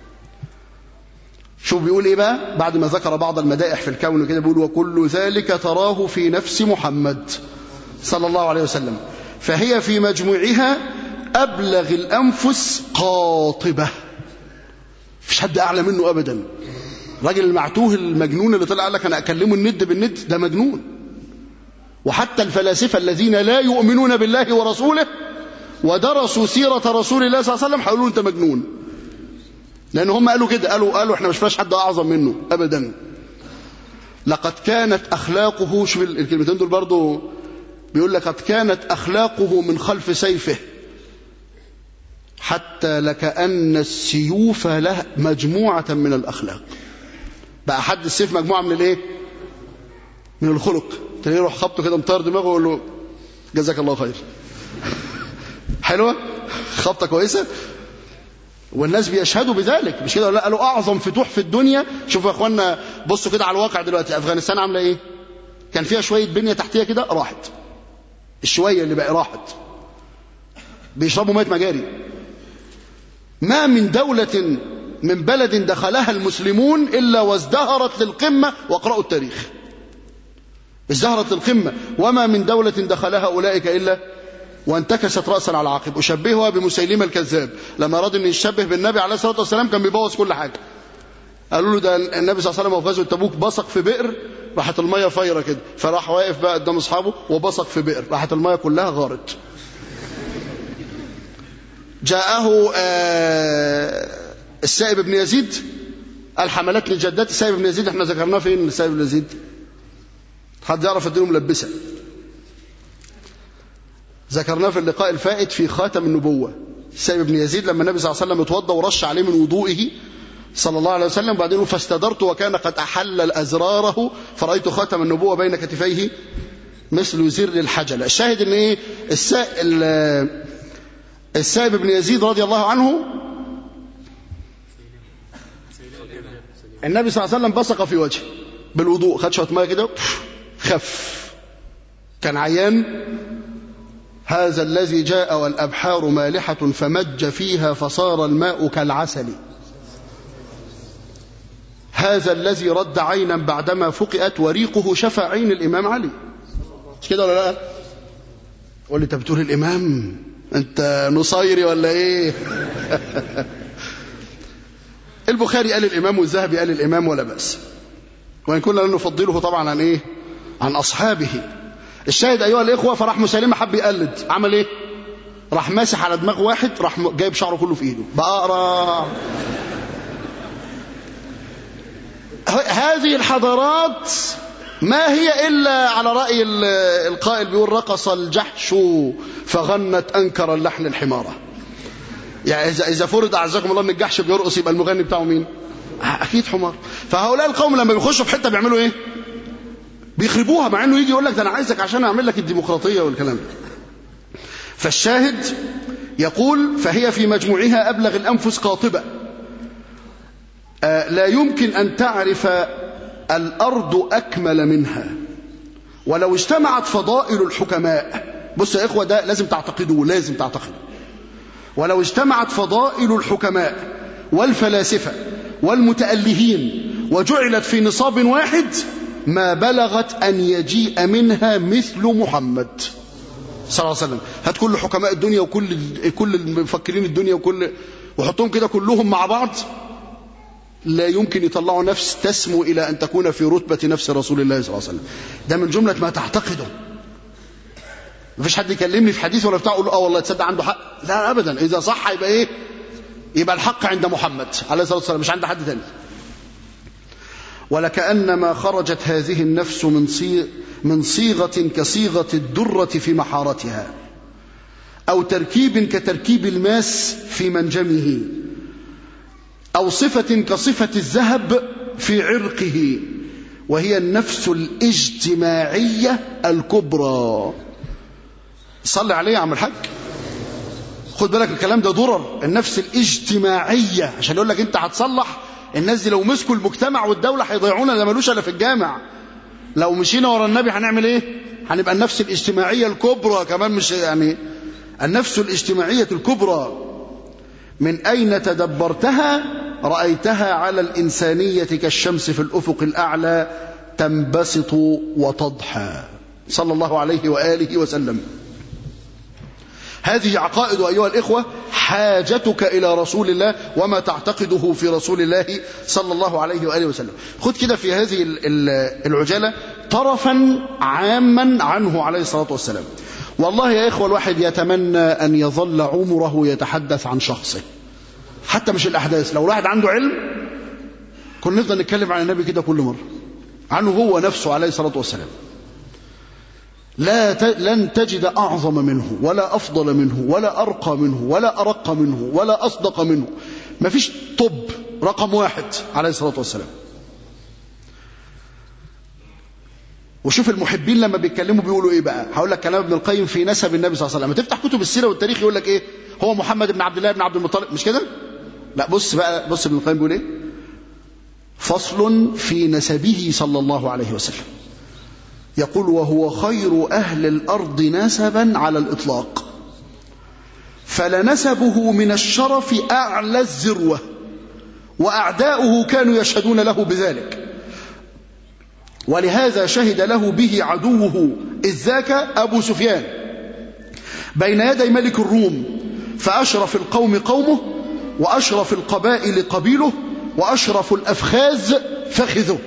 شوف بيقول ايه بقى بعد ما ذكر بعض المدائح في الكون كده بيقول وكل ذلك تراه في نفس محمد صلى الله عليه وسلم فهي في مجموعها أبلغ الأنفس قاطبة مفيش حد أعلى منه أبدا الراجل المعتوه المجنون اللي طلع قال لك أنا أكلمه الند بالند ده مجنون وحتى الفلاسفة الذين لا يؤمنون بالله ورسوله ودرسوا سيرة رسول الله صلى الله عليه وسلم هيقولوا أنت مجنون لأن هم قالوا كده قالوا قالوا احنا مش فاش حد أعظم منه أبدا لقد كانت أخلاقه شوف الكلمتين دول برضو بيقول لك قد كانت أخلاقه من خلف سيفه حتى لكأن السيوف له مجموعة من الأخلاق بقى حد السيف مجموعة من الايه من الخلق تلاقيه يروح خبطه كده مطير دماغه ويقول له جزاك الله خير حلوة خبطة كويسة والناس بيشهدوا بذلك مش كده لا قالوا أعظم فتوح في الدنيا شوفوا يا أخوانا بصوا كده على الواقع دلوقتي أفغانستان عاملة إيه كان فيها شوية بنية تحتية كده راحت الشوية اللي بقى راحت بيشربوا مية مجاري ما من دولة من بلد دخلها المسلمون إلا وازدهرت للقمة واقرأوا التاريخ ازدهرت للقمة وما من دولة دخلها أولئك إلا وانتكست رأسا على عقب أشبهها بمسيلمة الكذاب لما أراد أن يشبه بالنبي عليه الصلاة والسلام كان بيبوظ كل حاجة قالوا له ده النبي صلى الله عليه وسلم في غزوة تبوك بصق في بئر راحت المية فايرة كده فراح واقف بقى قدام أصحابه وبصق في بئر راحت المية كلها غارت جاءه السائب بن يزيد قال حملتني جدتي السائب بن يزيد احنا ذكرناه فين السائب بن يزيد حد يعرف اديله ملبسه ذكرناه في اللقاء الفائت في خاتم النبوة السائب بن يزيد لما النبي صلى الله عليه وسلم اتوضى ورش عليه من وضوئه صلى الله عليه وسلم بعدين فاستدرت وكان قد أحل الأزراره فرأيت خاتم النبوة بين كتفيه مثل زر الحجل الشاهد ان ايه السائل السائب بن يزيد رضي الله عنه النبي صلى الله عليه وسلم بصق في وجهه بالوضوء خد شويه ميه كده خف كان عيان هذا الذي جاء والأبحار مالحة فمج فيها فصار الماء كالعسل هذا الذي رد عينا بعدما فقئت وريقه شفى عين الإمام علي مش كده ولا لا قول لي انت بتقول الإمام انت نصيري ولا ايه البخاري قال الإمام والذهبي قال الإمام ولا بأس وإن كنا لن نفضله طبعا عن إيه عن أصحابه الشاهد أيها الإخوة فراح مسلمة حب يقلد عمل إيه راح ماسح على دماغ واحد راح جايب شعره كله في إيده بقرا هذه الحضارات ما هي إلا على رأي القائل بيقول رقص الجحش فغنت أنكر اللحن الحمارة يعني إذا إذا فرض أعزكم الله إن الجحش بيرقص يبقى المغني بتاعه مين؟ أكيد حمار فهؤلاء القوم لما بيخشوا في حتة بيعملوا إيه؟ بيخربوها مع إنه يجي يقول لك ده أنا عايزك عشان أعمل لك الديمقراطية والكلام ده فالشاهد يقول فهي في مجموعها أبلغ الأنفس قاطبة لا يمكن أن تعرف الأرض أكمل منها ولو اجتمعت فضائل الحكماء بص يا إخوة ده لازم تعتقدوه لازم تعتقدوا ولو اجتمعت فضائل الحكماء والفلاسفة والمتألهين وجعلت في نصاب واحد ما بلغت أن يجيء منها مثل محمد صلى الله عليه وسلم هات كل حكماء الدنيا وكل كل المفكرين الدنيا وكل وحطهم كده كلهم مع بعض لا يمكن يطلعوا نفس تسمو إلى أن تكون في رتبة نفس رسول الله صلى الله عليه وسلم ده من جملة ما تعتقده مفيش حد يكلمني في حديث ولا بتاع اقول له اه والله تصدق عنده حق لا ابدا اذا صح يبقى ايه يبقى الحق عند محمد عليه الصلاه والسلام مش عند حد تاني ولكأنما خرجت هذه النفس من صيغ من صيغة كصيغة الدرة في محارتها أو تركيب كتركيب الماس في منجمه أو صفة كصفة الذهب في عرقه وهي النفس الاجتماعية الكبرى صلي عليه يا عم الحاج خد بالك الكلام ده ضرر النفس الاجتماعية عشان يقول لك انت هتصلح الناس دي لو مسكوا المجتمع والدولة هيضيعونا ده ملوش الا في الجامع لو مشينا ورا النبي هنعمل ايه هنبقى النفس الاجتماعية الكبرى كمان مش يعني النفس الاجتماعية الكبرى من أين تدبرتها رأيتها على الإنسانية كالشمس في الأفق الأعلى تنبسط وتضحى صلى الله عليه وآله وسلم هذه عقائد أيها الإخوة حاجتك إلى رسول الله وما تعتقده في رسول الله صلى الله عليه وآله وسلم خذ كده في هذه العجالة طرفا عاما عنه عليه الصلاة والسلام والله يا إخوة الواحد يتمنى أن يظل عمره يتحدث عن شخصه حتى مش الأحداث لو الواحد عنده علم كنا نفضل نتكلم عن النبي كده كل مرة عنه هو نفسه عليه الصلاة والسلام لا ت... لن تجد أعظم منه ولا أفضل منه ولا أرقى منه ولا أرق منه ولا أصدق منه ما فيش طب رقم واحد عليه الصلاة والسلام وشوف المحبين لما بيتكلموا بيقولوا ايه بقى هقول لك كلام ابن القيم في نسب النبي صلى الله عليه وسلم تفتح كتب السيره والتاريخ يقول لك ايه هو محمد بن عبد الله بن عبد المطلب مش كده لا بص بقى بص ابن القيم بيقول ايه فصل في نسبه صلى الله عليه وسلم يقول وهو خير أهل الأرض نسبا على الإطلاق فلنسبه من الشرف أعلى الذروة وأعداؤه كانوا يشهدون له بذلك ولهذا شهد له به عدوه إذ ذاك أبو سفيان بين يدي ملك الروم فأشرف القوم قومه وأشرف القبائل قبيله وأشرف الأفخاذ فخذه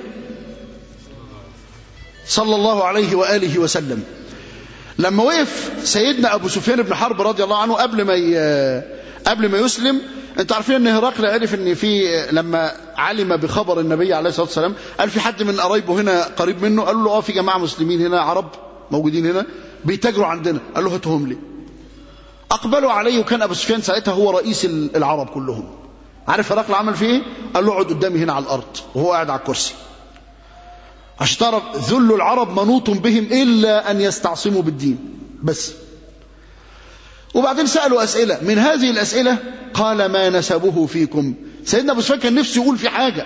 صلى الله عليه وآله وسلم لما وقف سيدنا أبو سفيان بن حرب رضي الله عنه قبل ما قبل ما يسلم انتوا عارفين ان هرقل عرف ان في لما علم بخبر النبي عليه الصلاه والسلام قال في حد من قرايبه هنا قريب منه قال له اه في جماعه مسلمين هنا عرب موجودين هنا بيتاجروا عندنا قال له هاتهم لي اقبلوا عليه وكان ابو سفيان ساعتها هو رئيس العرب كلهم عارف هرقل عمل فيه ايه قال له اقعد قدامي هنا على الارض وهو قاعد على الكرسي عشان تعرف ذل العرب منوط بهم إلا أن يستعصموا بالدين بس وبعدين سألوا أسئلة من هذه الأسئلة قال ما نسبه فيكم سيدنا أبو سفيان كان نفسه يقول في حاجة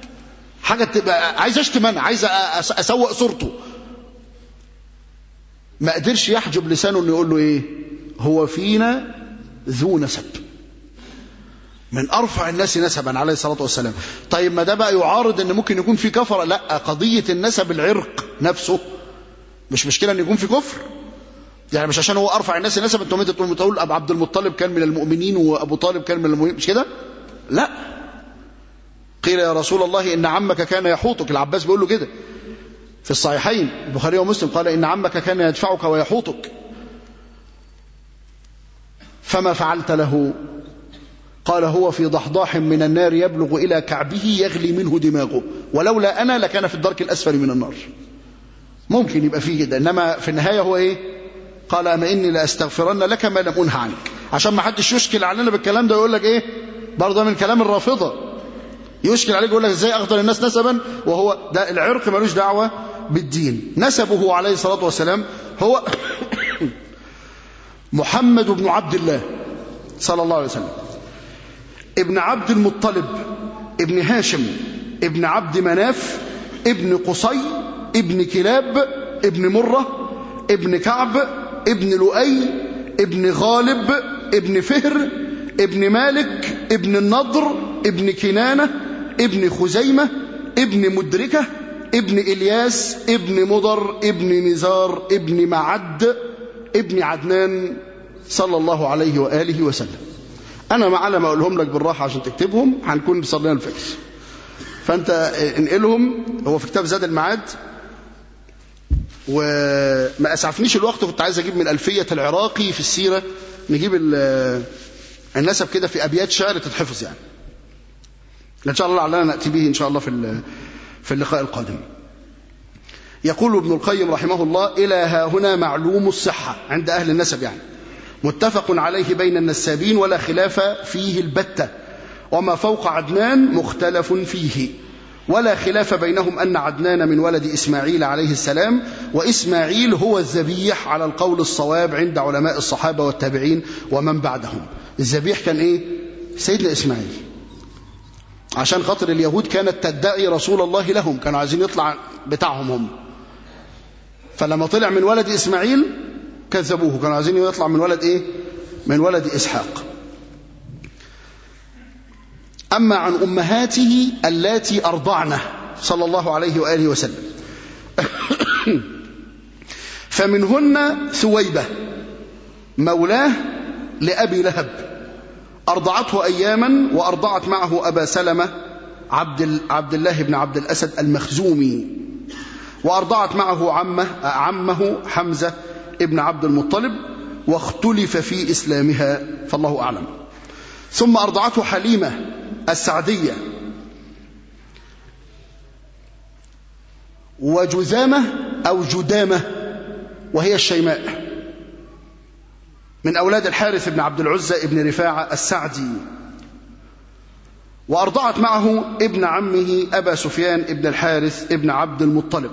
حاجة تبقى عايز أشتم أنا عايز أسوق صورته ما قدرش يحجب لسانه انه يقول له ايه هو فينا ذو نسب من ارفع الناس نسبا عليه الصلاه والسلام طيب ما ده بقى يعارض ان ممكن يكون في كفره لا قضيه النسب العرق نفسه مش مشكله ان يكون في كفر يعني مش عشان هو ارفع الناس نسبا انتم انت تقول ابو عبد المطلب كان من المؤمنين وابو طالب كان من المؤمنين مش كده لا قيل يا رسول الله ان عمك كان يحوطك العباس بيقول له كده في الصحيحين البخاري ومسلم قال ان عمك كان يدفعك ويحوطك فما فعلت له قال هو في ضحضاح من النار يبلغ إلى كعبه يغلي منه دماغه ولولا أنا لكان في الدرك الأسفل من النار ممكن يبقى فيه كده إنما في النهاية هو إيه قال أما إني لأستغفرن لك ما لم أنه عنك عشان ما حدش يشكل علينا بالكلام ده يقول لك إيه برضه من كلام الرافضة يشكل عليك يقول لك إزاي أخطر الناس نسبا وهو ده العرق ملوش دعوة بالدين نسبه عليه الصلاة والسلام هو محمد بن عبد الله صلى الله عليه وسلم ابن عبد المطلب ابن هاشم ابن عبد مناف ابن قصي ابن كلاب ابن مرة ابن كعب ابن لؤي ابن غالب ابن فهر ابن مالك ابن النضر ابن كنانة ابن خزيمة ابن مدركة ابن إلياس ابن مضر ابن نزار ابن معد ابن عدنان صلى الله عليه وآله وسلم أنا على ما أقولهم لك بالراحة عشان تكتبهم هنكون بصلينا الفجر فأنت انقلهم هو في كتاب زاد المعاد وما أسعفنيش الوقت كنت عايز أجيب من ألفية العراقي في السيرة نجيب النسب كده في أبيات شعر تتحفظ يعني إن شاء الله لعلنا نأتي به إن شاء الله في في اللقاء القادم يقول ابن القيم رحمه الله إلى ها هنا معلوم الصحة عند أهل النسب يعني متفق عليه بين النسابين ولا خلاف فيه البتة وما فوق عدنان مختلف فيه ولا خلاف بينهم أن عدنان من ولد إسماعيل عليه السلام وإسماعيل هو الذبيح على القول الصواب عند علماء الصحابة والتابعين ومن بعدهم الذبيح كان إيه؟ سيدنا إسماعيل عشان خاطر اليهود كانت تدعي رسول الله لهم كانوا عايزين يطلع بتاعهم هم فلما طلع من ولد إسماعيل كذبوه كانوا عايزين يطلع من ولد إيه؟ من ولد إسحاق أما عن أمهاته اللاتي أرضعنه صلى الله عليه وآله وسلم فمنهن ثويبة مولاه لأبي لهب أرضعته أياما وأرضعت معه أبا سلمة عبد, عبد الله بن عبد الأسد المخزومي وأرضعت معه عمه, عمه حمزة ابن عبد المطلب واختلف في إسلامها فالله أعلم ثم أرضعته حليمة السعدية وجذامة أو جدامة وهي الشيماء من أولاد الحارث بن عبد العزة ابن رفاعة السعدي وأرضعت معه ابن عمه أبا سفيان ابن الحارث ابن عبد المطلب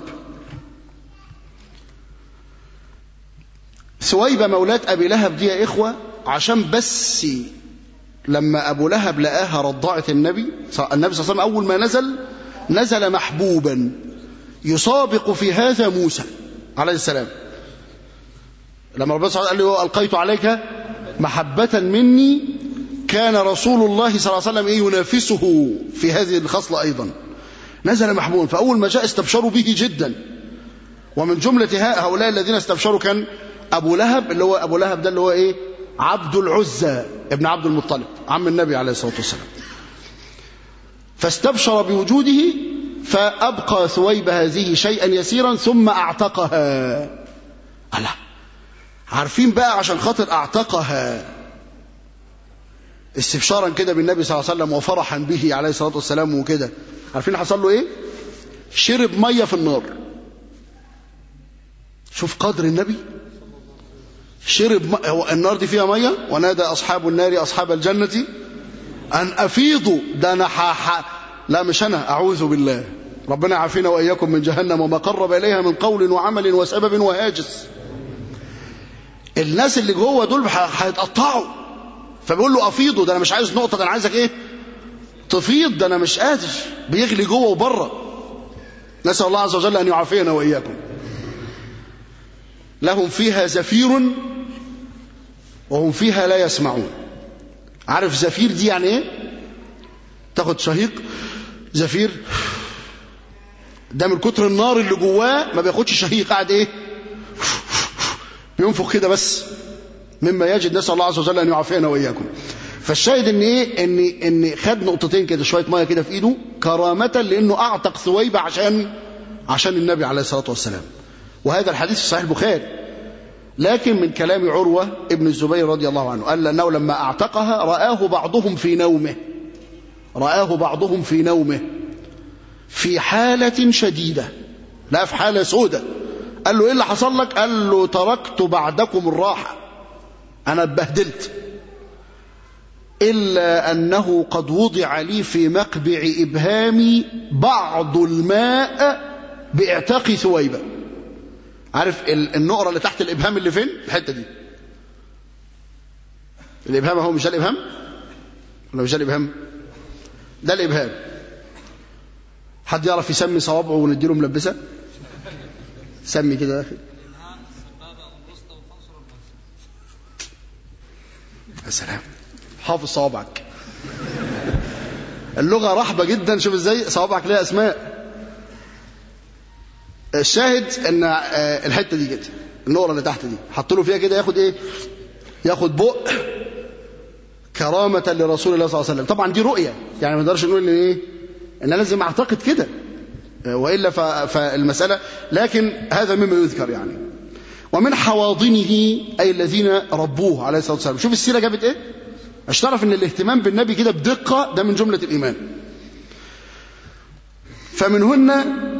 سويبة مولاة أبي لهب دي يا إخوة عشان بس لما أبو لهب لقاها رضعة النبي النبي صلى الله عليه وسلم أول ما نزل نزل محبوبا يسابق في هذا موسى عليه السلام لما ربنا صلى الله عليه وسلم قال له ألقيت عليك محبة مني كان رسول الله صلى الله عليه وسلم إيه ينافسه في هذه الخصلة أيضا نزل محبوبا فأول ما جاء استبشروا به جدا ومن جملة هؤلاء الذين استبشروا كان أبو لهب اللي هو أبو لهب ده اللي هو إيه عبد العزى ابن عبد المطلب عم النبي عليه الصلاة والسلام فاستبشر بوجوده فأبقى ثويب هذه شيئا يسيرا ثم أعتقها الله عارفين بقى عشان خاطر أعتقها استبشارا كده بالنبي صلى الله عليه وسلم وفرحا به عليه الصلاة والسلام وكده عارفين حصل له ايه شرب مية في النار شوف قدر النبي شرب م... هو النار دي فيها مية ونادى أصحاب النار أصحاب الجنة أن أفيضوا ده أنا ح... لا مش أنا أعوذ بالله ربنا عافينا وإياكم من جهنم وما قرب إليها من قول وعمل وسبب وهاجس الناس اللي جوه دول هيتقطعوا فبيقول له أفيضوا ده أنا مش عايز نقطة ده أنا عايزك إيه تفيض ده أنا مش قادر بيغلي جوه وبره نسأل الله عز وجل أن يعافينا وإياكم لهم فيها زفير وهم فيها لا يسمعون عارف زفير دي يعني ايه تاخد شهيق زفير ده من كتر النار اللي جواه ما بياخدش شهيق قاعد ايه بينفخ كده بس مما يجد نسال الله عز وجل ان يعافينا واياكم فالشاهد ان ايه ان ان خد نقطتين كده شويه ميه كده في ايده كرامه لانه اعتق ثويبه عشان عشان النبي عليه الصلاه والسلام وهذا الحديث في صحيح البخاري لكن من كلام عروه ابن الزبير رضي الله عنه قال انه لما اعتقها رآه بعضهم في نومه رآه بعضهم في نومه في حالة شديدة لا في حالة سودة قال له ايه اللي حصل لك قال له تركت بعدكم الراحة انا اتبهدلت إلا أنه قد وضع لي في مقبع إبهامي بعض الماء باعتاق ثويبة عارف النقرة اللي تحت الإبهام اللي فين الحتة دي الإبهام هو مش ده الإبهام ولا مش ده الإبهام ده الإبهام حد يعرف يسمي صوابعه ونديله ملبسة سمي كده يا أخي يا سلام حافظ صوابعك اللغة رحبة جدا شوف ازاي صوابعك ليها اسماء الشاهد ان الحتة دي كده النقرة اللي تحت دي حط له فيها كده ياخد ايه ياخد بق كرامة لرسول الله صلى الله عليه وسلم طبعا دي رؤية يعني ما نقدرش نقول ان ايه ان انا لازم اعتقد كده والا فالمسألة لكن هذا مما يذكر يعني ومن حواضنه اي الذين ربوه عليه الصلاة والسلام شوف السيرة جابت ايه مش تعرف ان الاهتمام بالنبي كده بدقة ده من جملة الإيمان فمنهن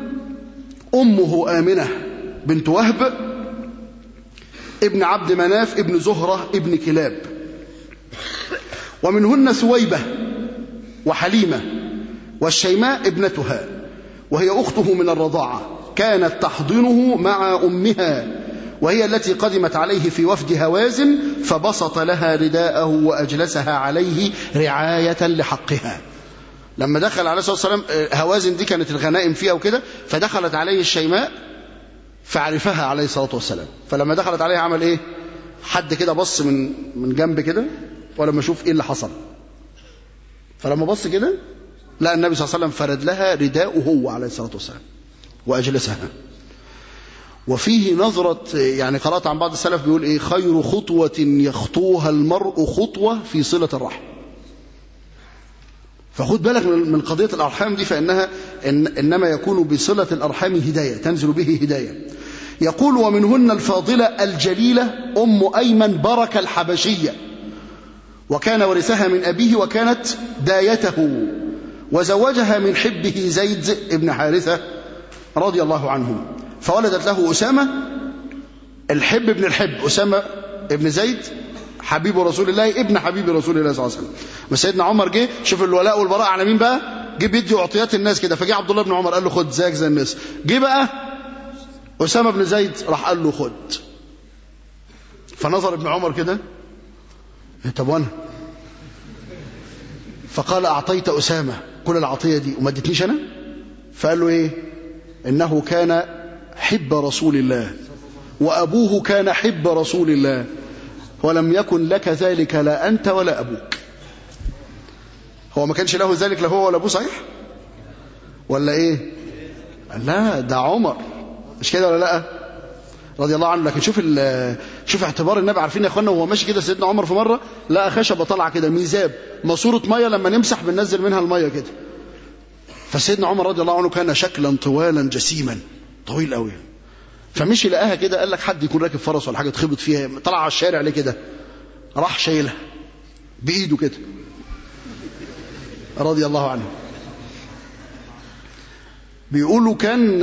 أمه آمنة بنت وهب ابن عبد مناف ابن زهرة ابن كلاب ومنهن ثويبة وحليمة والشيماء ابنتها وهي أخته من الرضاعة كانت تحضنه مع أمها وهي التي قدمت عليه في وفد هوازن فبسط لها رداءه وأجلسها عليه رعاية لحقها لما دخل عليه الصلاة والسلام هوازن دي كانت الغنائم فيها وكده فدخلت عليه الشيماء فعرفها عليه الصلاة والسلام فلما دخلت عليه عمل ايه حد كده بص من من جنب كده ولما اشوف ايه اللي حصل فلما بص كده لا النبي صلى الله عليه وسلم فرد لها رداءه هو عليه الصلاة والسلام وأجلسها وفيه نظرة يعني قرأت عن بعض السلف بيقول إيه خير خطوة يخطوها المرء خطوة في صلة الرحم فخد بالك من قضية الأرحام دي فإنها إن إنما يكون بصلة الأرحام هداية تنزل به هداية يقول ومنهن الفاضلة الجليلة أم أيمن بركة الحبشية وكان ورثها من أبيه وكانت دايته وزوجها من حبه زيد بن حارثة رضي الله عنه فولدت له أسامة الحب ابن الحب أسامة ابن زيد حبيب رسول الله ابن حبيب رسول الله صلى الله عليه وسلم بس سيدنا عمر جه شوف الولاء والبراء على مين بقى جه بيدي اعطيات الناس كده فجه عبد الله بن عمر قال له خد زيك زي الناس جه بقى أسامة بن زيد راح قال له خد فنظر ابن عمر كده طب وانا فقال أعطيت أسامة كل العطية دي وما ادتنيش أنا فقال له إيه إنه كان حب رسول الله وأبوه كان حب رسول الله ولم يكن لك ذلك لا أنت ولا أبوك هو ما كانش له ذلك لا هو ولا أبوه صحيح ولا إيه لا ده عمر مش كده ولا لا رضي الله عنه لكن شوف شوف اعتبار النبي عارفين يا اخوانا وهو ماشي كده سيدنا عمر في مره لقى خشبه طالعه كده ميزاب ماسوره ميه لما نمسح بننزل منها الميه كده فسيدنا عمر رضي الله عنه كان شكلا طوالا جسيما طويل قوي فمشي لقاها كده قال لك حد يكون راكب فرس ولا حاجه اتخبط فيها طلع على الشارع ليه كده راح شايلها بايده كده رضي الله عنه بيقولوا كان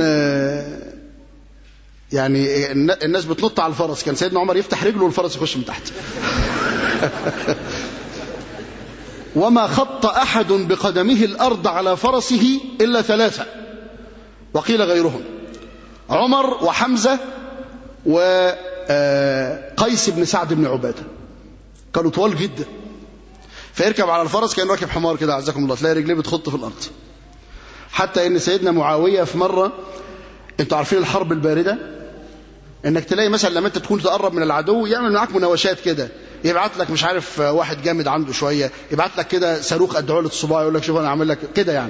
يعني الناس بتنط على الفرس كان سيدنا عمر يفتح رجله والفرس يخش من تحت وما خط أحد بقدمه الأرض على فرسه إلا ثلاثة وقيل غيرهم عمر وحمزة وقيس بن سعد بن عبادة كانوا طوال جدا فيركب على الفرس كان راكب حمار كده عزكم الله تلاقي رجليه بتخط في الأرض حتى ان سيدنا معاوية في مرة انتوا عارفين الحرب الباردة انك تلاقي مثلا لما انت تكون تقرب من العدو يعمل معاك مناوشات كده يبعت لك مش عارف واحد جامد عنده شويه يبعت لك كده صاروخ قد عقله الصباع يقول لك شوف انا عامل لك كده يعني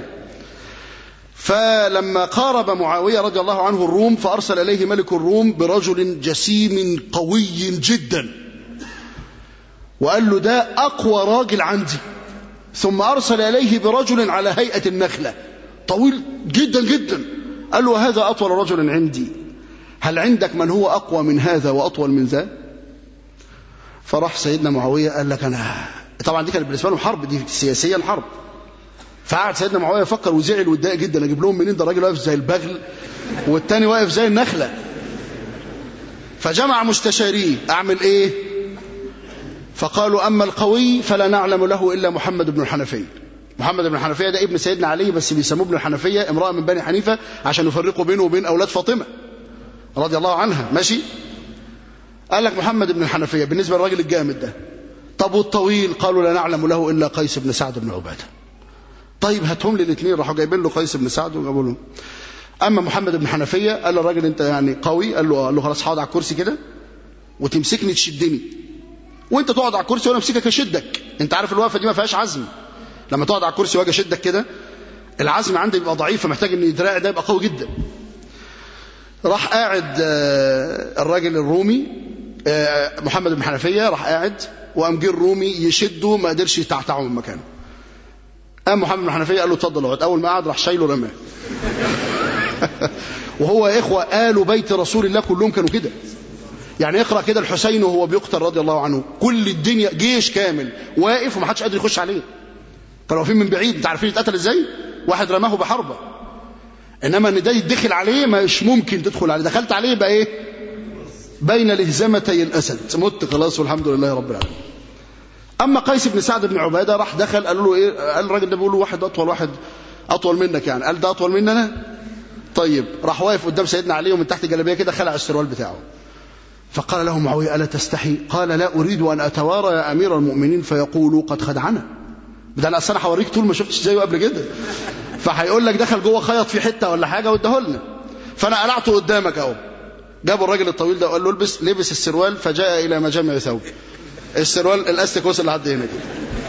فلما قارب معاويه رضي الله عنه الروم فارسل اليه ملك الروم برجل جسيم قوي جدا وقال له ده اقوى راجل عندي ثم ارسل اليه برجل على هيئه النخله طويل جدا جدا قال له هذا اطول رجل عندي هل عندك من هو اقوى من هذا واطول من ذا فراح سيدنا معاويه قال لك انا طبعا دي كانت بالنسبه لهم حرب دي سياسيا حرب فقعد سيدنا معاويه يفكر وزعل واتضايق جدا اجيب لهم منين ده راجل واقف زي البغل والتاني واقف زي النخله فجمع مستشاريه اعمل ايه فقالوا اما القوي فلا نعلم له الا محمد بن الحنفيه محمد بن الحنفيه ده ابن سيدنا علي بس بيسموه ابن الحنفيه امراه من بني حنيفه عشان يفرقوا بينه وبين اولاد فاطمه رضي الله عنها ماشي قال لك محمد بن الحنفيه بالنسبه للراجل الجامد ده طب والطويل قالوا لا نعلم له الا قيس بن سعد بن عباده طيب هاتهم لي الاثنين راحوا جايبين له قيس بن سعد وجابوا له اما محمد بن حنفيه قال له الراجل انت يعني قوي قال له قال له خلاص هقعد على الكرسي كده وتمسكني تشدني وانت تقعد على الكرسي وانا امسكك اشدك انت عارف الوقفه دي ما فيهاش عزم لما تقعد على الكرسي واجي اشدك كده العزم عندي بيبقى ضعيف فمحتاج ان دراعي ده يبقى قوي جدا راح قاعد الراجل الرومي محمد بن حنفيه راح قاعد وقام جه الرومي يشده ما قدرش يتعتعه من مكانه قام محمد بن حنفيه قال له اتفضل اقعد اول ما قعد راح شايله رماه وهو يا اخوه آل بيت رسول الله كلهم كانوا كده يعني اقرا كده الحسين وهو بيقتل رضي الله عنه كل الدنيا جيش كامل واقف ومحدش قادر يخش عليه كانوا واقفين من بعيد انت عارفين اتقتل ازاي واحد رماه بحربه انما ان ده يدخل عليه مش ممكن تدخل عليه دخلت عليه يبقى ايه بين لهزمتي الاسد مت خلاص والحمد لله رب العالمين اما قيس بن سعد بن عباده راح دخل قالوا له ايه قال الراجل ده بيقول له واحد اطول واحد اطول منك يعني قال ده اطول مني انا طيب راح واقف قدام سيدنا علي ومن تحت جلابيه كده خلع السروال بتاعه فقال له معاويه الا تستحي قال لا اريد ان اتوارى يا امير المؤمنين فيقولوا قد خدعنا ده انا اصل انا هوريك طول ما شفتش زيه قبل كده فهيقول لك دخل جوه خيط في حته ولا حاجه واداه لنا فانا قلعته قدامك اهو جابوا الراجل الطويل ده وقال له البس لبس السروال فجاء الى مجامع ثوب السروال الاستيك وصل لحد هنا كده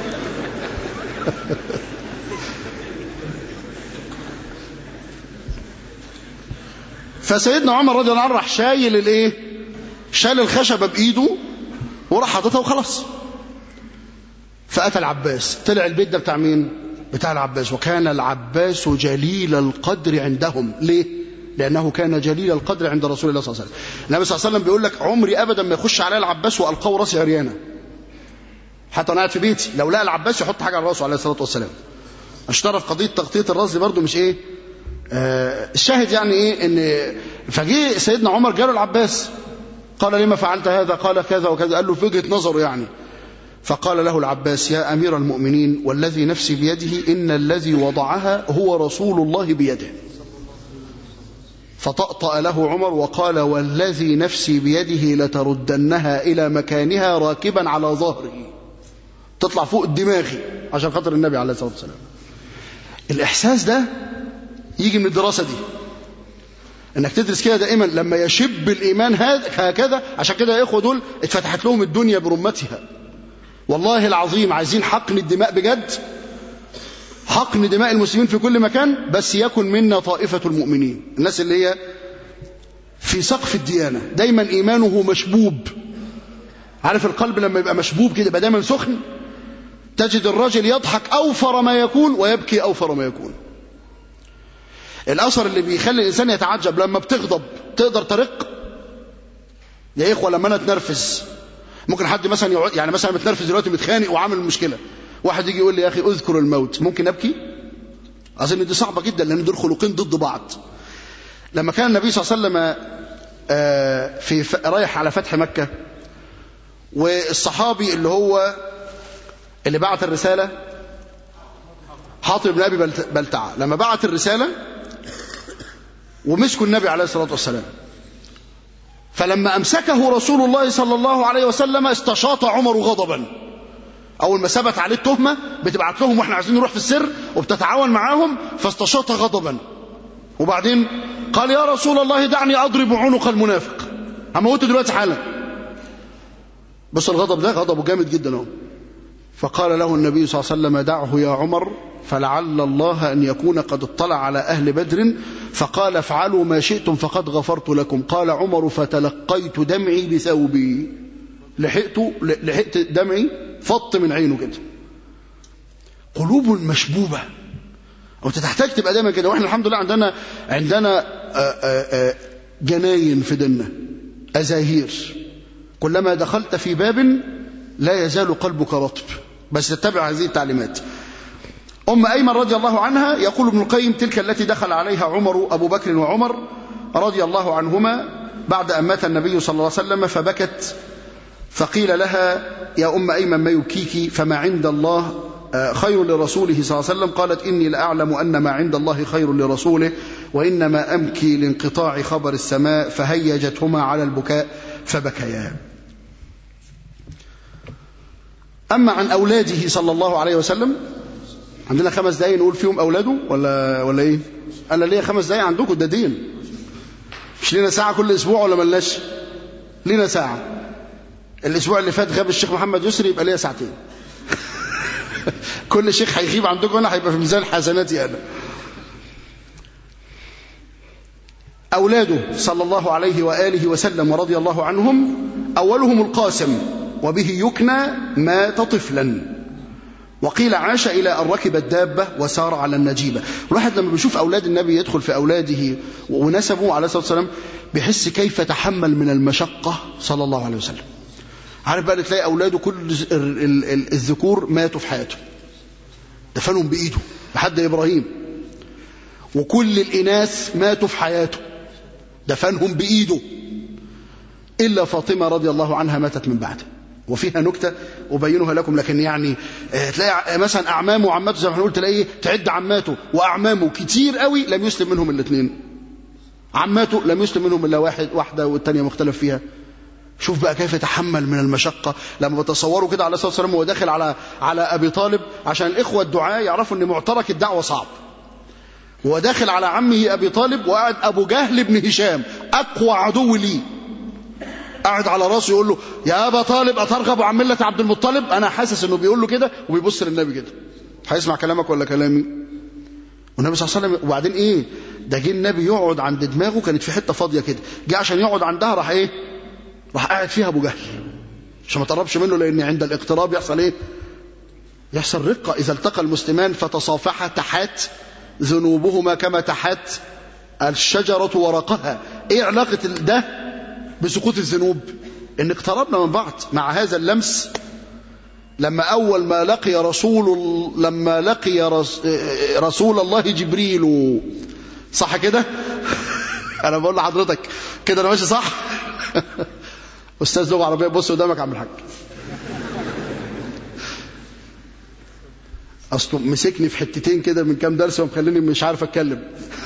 فسيدنا عمر رضي الله عنه راح شايل الايه شال الخشبه بايده وراح حاططها وخلاص فاتى العباس طلع البيت ده بتاع مين بتاع العباس وكان العباس جليل القدر عندهم ليه لانه كان جليل القدر عند رسول الله صلى الله عليه وسلم النبي صلى الله عليه وسلم بيقول لك عمري ابدا ما يخش عليا العباس والقاه راسي عريانه حتى انا قاعد في بيتي لو لقى العباس يحط حاجه على راسه عليه الصلاه والسلام عشان قضيه تغطيه الراس دي برده مش ايه آه الشاهد يعني ايه ان فجه سيدنا عمر جاله العباس قال لما فعلت هذا قال كذا وكذا قال له في وجهه نظره يعني فقال له العباس يا امير المؤمنين والذي نفسي بيده ان الذي وضعها هو رسول الله بيده فطأطأ له عمر وقال والذي نفسي بيده لتردنها الى مكانها راكبا على ظهره تطلع فوق دماغي عشان خاطر النبي عليه الصلاه والسلام الاحساس ده يجي من الدراسه دي انك تدرس كده دائما لما يشب الايمان هكذا عشان كده يا اخوه دول اتفتحت لهم الدنيا برمتها والله العظيم عايزين حقن الدماء بجد حقن دماء المسلمين في كل مكان بس يكن منا طائفه المؤمنين الناس اللي هي في سقف الديانه دايما ايمانه مشبوب عارف القلب لما يبقى مشبوب كده يبقى دايما سخن تجد الرجل يضحك اوفر ما يكون ويبكي اوفر ما يكون الاثر اللي بيخلي الانسان يتعجب لما بتغضب تقدر ترق يا اخوه لما انا اتنرفز ممكن حد مثلا يقعد يعني مثلا متنرفز دلوقتي متخانق وعامل مشكله واحد يجي يقول لي يا اخي اذكر الموت ممكن ابكي اظن دي صعبه جدا لان دول خلقين ضد بعض لما كان النبي صلى الله عليه وسلم في رايح على فتح مكه والصحابي اللي هو اللي بعت الرساله حاطب بن ابي بلتعه لما بعت الرساله ومسكوا النبي عليه الصلاه والسلام فلما امسكه رسول الله صلى الله عليه وسلم استشاط عمر غضبا اول ما ثبت عليه التهمه بتبعت لهم واحنا عايزين نروح في السر وبتتعاون معاهم فاستشاط غضبا وبعدين قال يا رسول الله دعني اضرب عنق المنافق هموته دلوقتي حالا بس الغضب ده غضبه جامد جدا اهو فقال له النبي صلى الله عليه وسلم دعه يا عمر فلعل الله أن يكون قد اطلع على أهل بدر فقال افعلوا ما شئتم فقد غفرت لكم قال عمر فتلقيت دمعي بثوبي لحقت لحقت دمعي فط من عينه كده قلوب مشبوبة وانت تحتاج تبقى دايما كده واحنا الحمد لله عندنا عندنا آآ آآ جناين في ديننا أزاهير كلما دخلت في باب لا يزال قلبك رطب بس تتبع هذه التعليمات أم أيمن رضي الله عنها يقول ابن القيم تلك التي دخل عليها عمر أبو بكر وعمر رضي الله عنهما بعد أن مات النبي صلى الله عليه وسلم فبكت فقيل لها يا أم أيمن ما يبكيك فما عند الله خير لرسوله صلى الله عليه وسلم قالت إني لأعلم أن ما عند الله خير لرسوله وإنما أمكي لانقطاع خبر السماء فهيجتهما على البكاء فبكيا أما عن أولاده صلى الله عليه وسلم عندنا خمس دقايق نقول فيهم أولاده ولا ولا إيه؟ أنا ليا خمس دقايق عندكم ده دين مش لينا ساعة كل أسبوع ولا ملناش؟ لينا ساعة الأسبوع اللي فات غاب الشيخ محمد يسري يبقى ليا ساعتين كل شيخ هيغيب عندكم هنا هيبقى في ميزان حسناتي أنا أولاده صلى الله عليه وآله وسلم ورضي الله عنهم أولهم القاسم وبه يكنى مات طفلا وقيل عاش إلى أن ركب الدابة وسار على النجيبة الواحد لما بيشوف أولاد النبي يدخل في أولاده ونسبه عليه الصلاة والسلام بيحس كيف تحمل من المشقة صلى الله عليه وسلم عارف بقى تلاقي أولاده كل الذكور ماتوا في حياته دفنهم بإيده لحد إبراهيم وكل الإناث ماتوا في حياته دفنهم بإيده إلا فاطمة رضي الله عنها ماتت من بعده وفيها نكتة أبينها لكم لكن يعني تلاقي مثلا أعمامه وعماته زي ما هنقول تلاقيه تعد عماته وأعمامه كتير قوي لم يسلم منهم الاثنين عماته لم يسلم منهم إلا واحد واحدة والتانية مختلف فيها شوف بقى كيف يتحمل من المشقة لما بتصوروا كده عليه الصلاة والسلام وهو داخل على على أبي طالب عشان الإخوة الدعاء يعرفوا أن معترك الدعوة صعب هو داخل على عمه أبي طالب وقعد أبو جهل بن هشام أقوى عدو لي قاعد على راسه يقول له يا أبا طالب أترغب عن ملة عبد المطلب أنا حاسس أنه بيقول له كده وبيبص للنبي كده هيسمع كلامك ولا كلامي والنبي صلى الله عليه وسلم وبعدين إيه ده جه النبي يقعد عند دماغه كانت في حتة فاضية كده جه عشان يقعد عندها راح إيه راح قاعد فيها أبو جهل عشان ما تقربش منه لأن عند الاقتراب يحصل إيه يحصل رقة إذا التقى المسلمان فتصافحا تحات ذنوبهما كما تحات الشجرة ورقها إيه علاقة ده بسقوط الذنوب ان اقتربنا من بعض مع هذا اللمس لما اول ما لقي رسول لما لقي رسول الله جبريل صح كده انا بقول لحضرتك كده انا ماشي صح استاذ لغه عربيه بص قدامك عم الحاج اصله مسكني في حتتين كده من كام درس ومخليني مش عارف اتكلم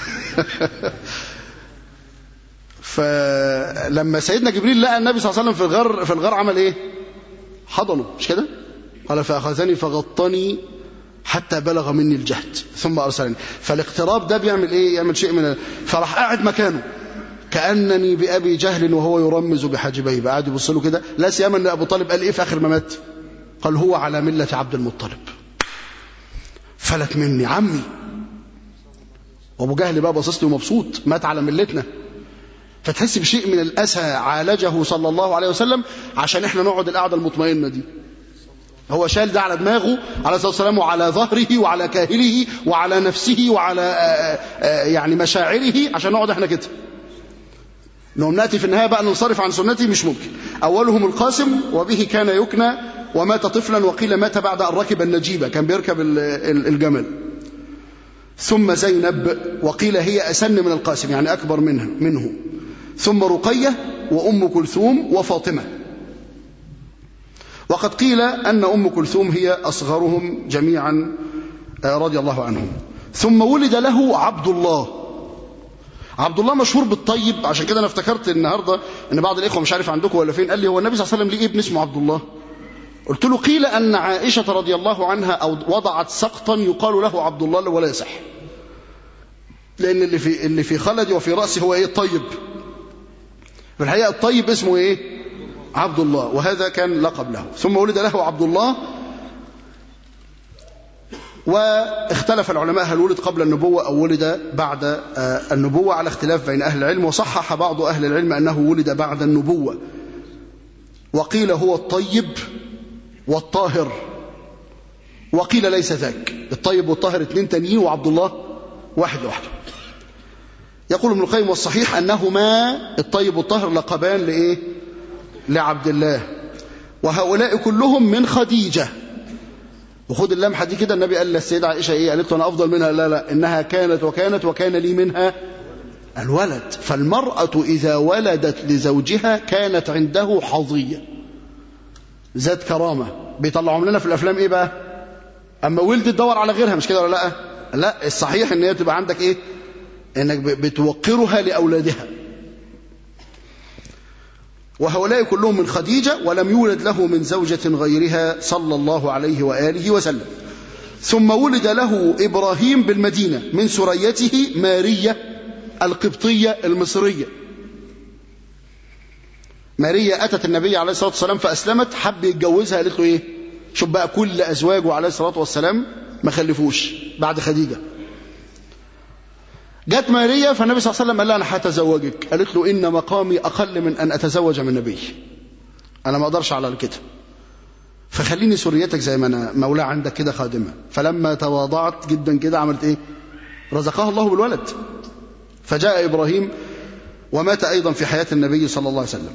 فلما سيدنا جبريل لقى النبي صلى الله عليه وسلم في الغار في الغار عمل ايه حضنه مش كده قال فاخذني فغطني حتى بلغ مني الجهد ثم ارسلني فالاقتراب ده بيعمل ايه يعمل شيء من فراح قاعد مكانه كانني بابي جهل وهو يرمز بحاجبيه قاعد يبص له كده لا سيما ان ابو طالب قال ايه في اخر ما مات قال هو على مله عبد المطلب فلت مني عمي وابو جهل بقى باصص لي ومبسوط مات على ملتنا فتحس بشيء من الأسى عالجه صلى الله عليه وسلم عشان احنا نقعد القعدة المطمئنة دي هو شال ده على دماغه عليه الصلاة والسلام وعلى ظهره وعلى كاهله وعلى نفسه وعلى يعني مشاعره عشان نقعد احنا كده انهم ناتي في النهايه بقى ننصرف عن سنتي مش ممكن اولهم القاسم وبه كان يكنى ومات طفلا وقيل مات بعد ان ركب النجيبه كان بيركب الجمل ثم زينب وقيل هي اسن من القاسم يعني اكبر منه منه ثم رقية وأم كلثوم وفاطمة وقد قيل أن أم كلثوم هي أصغرهم جميعا رضي الله عنهم ثم ولد له عبد الله عبد الله مشهور بالطيب عشان كده انا افتكرت النهارده ان بعض الاخوه مش عارف عندكم ولا فين قال لي هو النبي صلى الله عليه وسلم ليه ابن اسمه عبد الله قلت له قيل ان عائشه رضي الله عنها او وضعت سقطا يقال له عبد الله ولا يصح لان اللي في اللي في خلدي وفي راسي هو ايه الطيب في الحقيقة الطيب اسمه ايه عبد الله وهذا كان لقب له ثم ولد له عبد الله واختلف العلماء هل ولد قبل النبوة أو ولد بعد النبوة على اختلاف بين أهل العلم وصحح بعض أهل العلم أنه ولد بعد النبوة وقيل هو الطيب والطاهر وقيل ليس ذاك الطيب والطاهر اثنين تانيين وعبد الله واحد لوحده يقول ابن القيم والصحيح أنهما الطيب والطاهر لقبان لإيه لعبد الله وهؤلاء كلهم من خديجة وخد اللمحة دي كده النبي قال للسيدة عائشة إيه قالت له أنا أفضل منها لا لا إنها كانت وكانت وكان لي منها الولد فالمرأة إذا ولدت لزوجها كانت عنده حظية ذات كرامة بيطلعوا لنا في الأفلام إيه بقى أما ولدت تدور على غيرها مش كده ولا لا لا الصحيح إن هي تبقى عندك إيه إنك بتوقرها لأولادها وهؤلاء كلهم من خديجة ولم يولد له من زوجة غيرها صلى الله عليه وآله وسلم ثم ولد له إبراهيم بالمدينة من سريته مارية القبطية المصرية ماريا أتت النبي عليه الصلاة والسلام فأسلمت حب يتجوزها قالت له إيه شوف بقى كل أزواجه عليه الصلاة والسلام ما خلفوش بعد خديجة جت ماريا فالنبي صلى الله عليه وسلم قال لها أنا هتزوجك قالت له إن مقامي أقل من أن أتزوج من نبي أنا ما أقدرش على كده فخليني سريتك زي ما أنا مولاه عندك كده خادمة فلما تواضعت جدا كده عملت إيه رزقها الله بالولد فجاء إبراهيم ومات أيضا في حياة النبي صلى الله عليه وسلم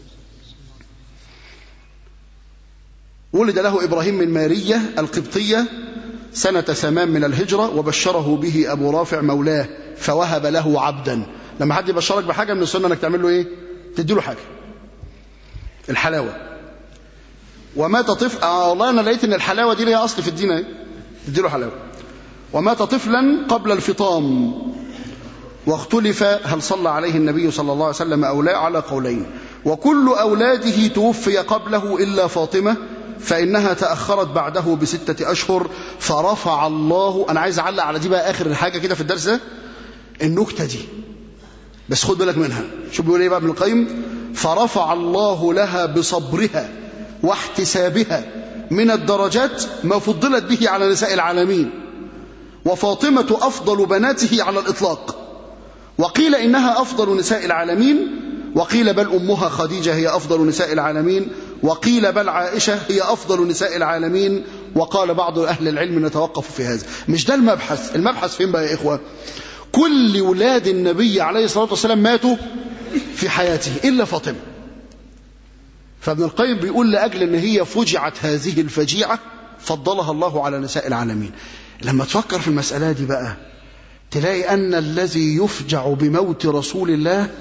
ولد له إبراهيم من مارية القبطية سنة ثمان من الهجرة وبشره به أبو رافع مولاه فوهب له عبدا لما حد يبشرك بحاجة من السنة انك تعمل له ايه تدي له حاجة الحلاوة ومات طفل آه والله انا لقيت ان الحلاوة دي ليها اصل في الدين ايه تدي له حلاوة ومات طفلا قبل الفطام واختلف هل صلى عليه النبي صلى الله عليه وسلم او لا على قولين وكل اولاده توفي قبله الا فاطمه فإنها تأخرت بعده بستة أشهر فرفع الله أنا عايز أعلق على دي بقى آخر الحاجة كده في الدرس ده النكتة دي بس خد بالك منها شو بيقول إيه بقى ابن القيم فرفع الله لها بصبرها واحتسابها من الدرجات ما فضلت به على نساء العالمين وفاطمة أفضل بناته على الإطلاق وقيل إنها أفضل نساء العالمين وقيل بل أمها خديجة هي أفضل نساء العالمين وقيل بل عائشة هي أفضل نساء العالمين وقال بعض أهل العلم نتوقف في هذا مش ده المبحث المبحث فين بقى يا إخوة كل ولاد النبي عليه الصلاة والسلام ماتوا في حياته إلا فاطمة فابن القيم بيقول لأجل أن هي فجعت هذه الفجيعة فضلها الله على نساء العالمين لما تفكر في المسألة دي بقى تلاقي أن الذي يفجع بموت رسول الله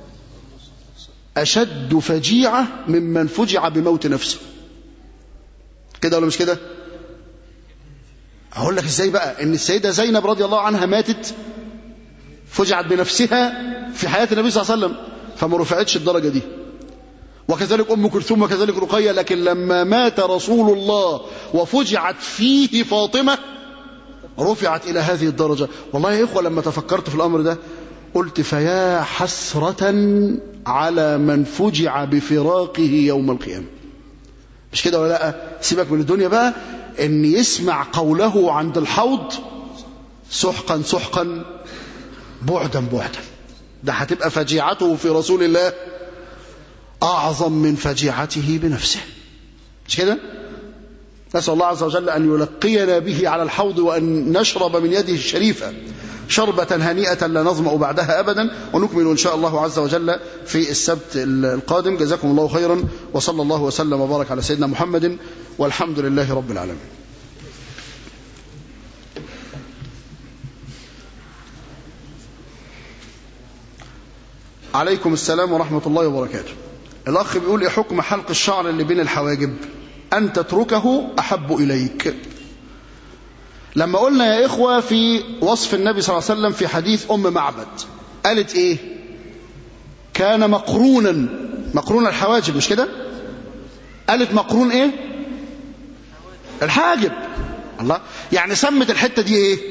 أشد فجيعة ممن فجع بموت نفسه كده ولا مش كده أقول لك إزاي بقى إن السيدة زينب رضي الله عنها ماتت فجعت بنفسها في حياة النبي صلى الله عليه وسلم فما رفعتش الدرجة دي وكذلك أم كلثوم وكذلك رقية لكن لما مات رسول الله وفجعت فيه فاطمة رفعت إلى هذه الدرجة والله يا إخوة لما تفكرت في الأمر ده قلت فيا حسرة على من فجع بفراقه يوم القيامة مش كده ولا لا سيبك من الدنيا بقى ان يسمع قوله عند الحوض سحقا سحقا بعدا بعدا ده هتبقى فجيعته في رسول الله أعظم من فجيعته بنفسه مش كده نسأل الله عز وجل أن يلقينا به على الحوض وأن نشرب من يده الشريفة شربة هنيئة لا نظمأ بعدها أبدا ونكمل إن شاء الله عز وجل في السبت القادم جزاكم الله خيرا وصلى الله وسلم وبارك على سيدنا محمد والحمد لله رب العالمين عليكم السلام ورحمة الله وبركاته الأخ بيقول إيه حكم حلق الشعر اللي بين الحواجب أن تتركه أحب إليك لما قلنا يا إخوة في وصف النبي صلى الله عليه وسلم في حديث أم معبد قالت إيه كان مقرونا مقرون الحواجب مش كده قالت مقرون إيه الحاجب الله يعني سمت الحتة دي إيه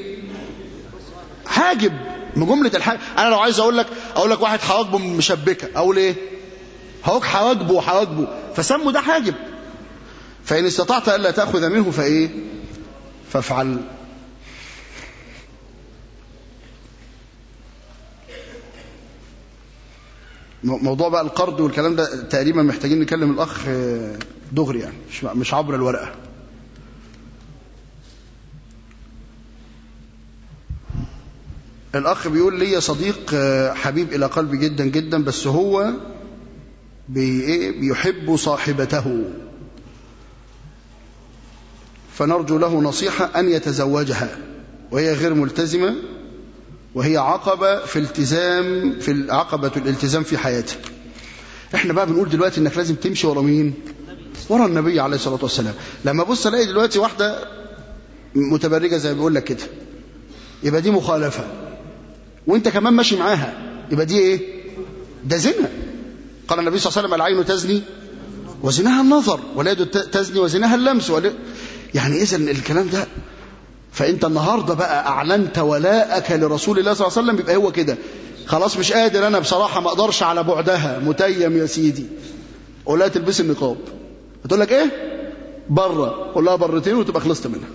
حاجب من جملة الحاجب أنا لو عايز أقول لك أقول لك واحد حواجبه مشبكة أقول إيه هوك حواجبه وحواجبه فسموا ده حاجب فإن استطعت ألا تأخذ منه فإيه فافعل موضوع بقى القرض والكلام ده تقريبا محتاجين نكلم الأخ دغري يعني مش مش عبر الورقة الأخ بيقول لي صديق حبيب إلى قلبي جدا جدا بس هو بي إيه بيحب صاحبته فنرجو له نصيحة أن يتزوجها وهي غير ملتزمة وهي عقبة في التزام في عقبة الالتزام في حياته احنا بقى بنقول دلوقتي انك لازم تمشي ورا مين ورا النبي عليه الصلاة والسلام لما بص الاقي دلوقتي واحدة متبرجة زي ما بيقول لك كده يبقى دي مخالفة وانت كمان ماشي معاها يبقى دي ايه ده زنا قال النبي صلى الله عليه وسلم العين تزني وزناها النظر واليد تزني وزناها اللمس يعني اذا الكلام ده فانت النهارده بقى اعلنت ولاءك لرسول الله صلى الله عليه وسلم يبقى هو كده خلاص مش قادر انا بصراحه ما اقدرش على بعدها متيم يا سيدي قول لها تلبسي النقاب هتقول لك ايه بره قول لها برتين وتبقى خلصت منها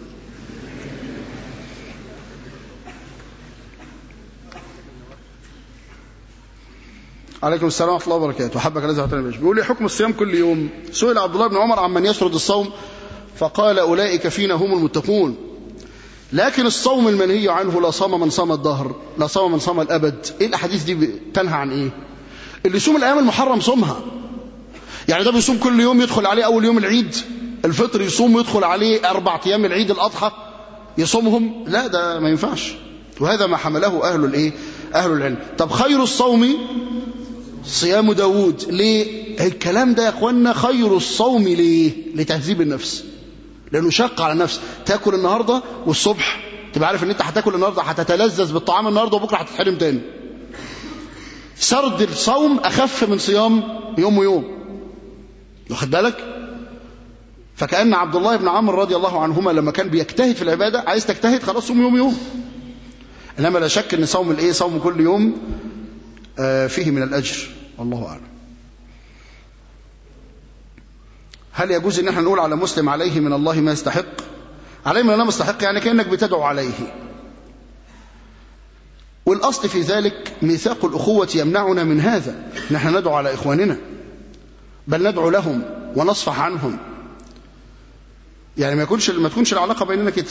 عليكم السلام ورحمه الله وبركاته حبك الله تعالى بيقول لي حكم الصيام كل يوم سئل عبد الله بن عمر عمن يسرد الصوم فقال اولئك فينا هم المتقون لكن الصوم المنهي عنه لا صام من صام الدهر لا صام من صام الأبد إيه الأحاديث دي تنهى عن إيه اللي يصوم الأيام المحرم صومها يعني ده بيصوم كل يوم يدخل عليه أول يوم العيد الفطر يصوم ويدخل عليه أربع أيام العيد الأضحى يصومهم لا ده ما ينفعش وهذا ما حمله أهل الإيه أهل العلم طب خير الصوم صيام داود ليه الكلام ده يا أخوانا خير الصوم ليه لتهذيب النفس لانه شق على النفس تاكل النهارده والصبح تبقى عارف ان انت هتاكل النهارده هتتلذذ بالطعام النهارده وبكره هتتحرم تاني سرد الصوم اخف من صيام يوم ويوم واخد بالك فكأن عبد الله بن عمرو رضي الله عنهما لما كان بيجتهد في العبادة عايز تجتهد خلاص صوم يوم يوم إنما لا شك أن صوم الإيه صوم كل يوم فيه من الأجر والله أعلم هل يجوز ان احنا نقول على مسلم عليه من الله ما يستحق عليه من الله ما يستحق يعني كأنك بتدعو عليه والأصل في ذلك ميثاق الأخوة يمنعنا من هذا نحن ندعو على إخواننا بل ندعو لهم ونصفح عنهم يعني ما يكونش ما تكونش العلاقة بيننا كده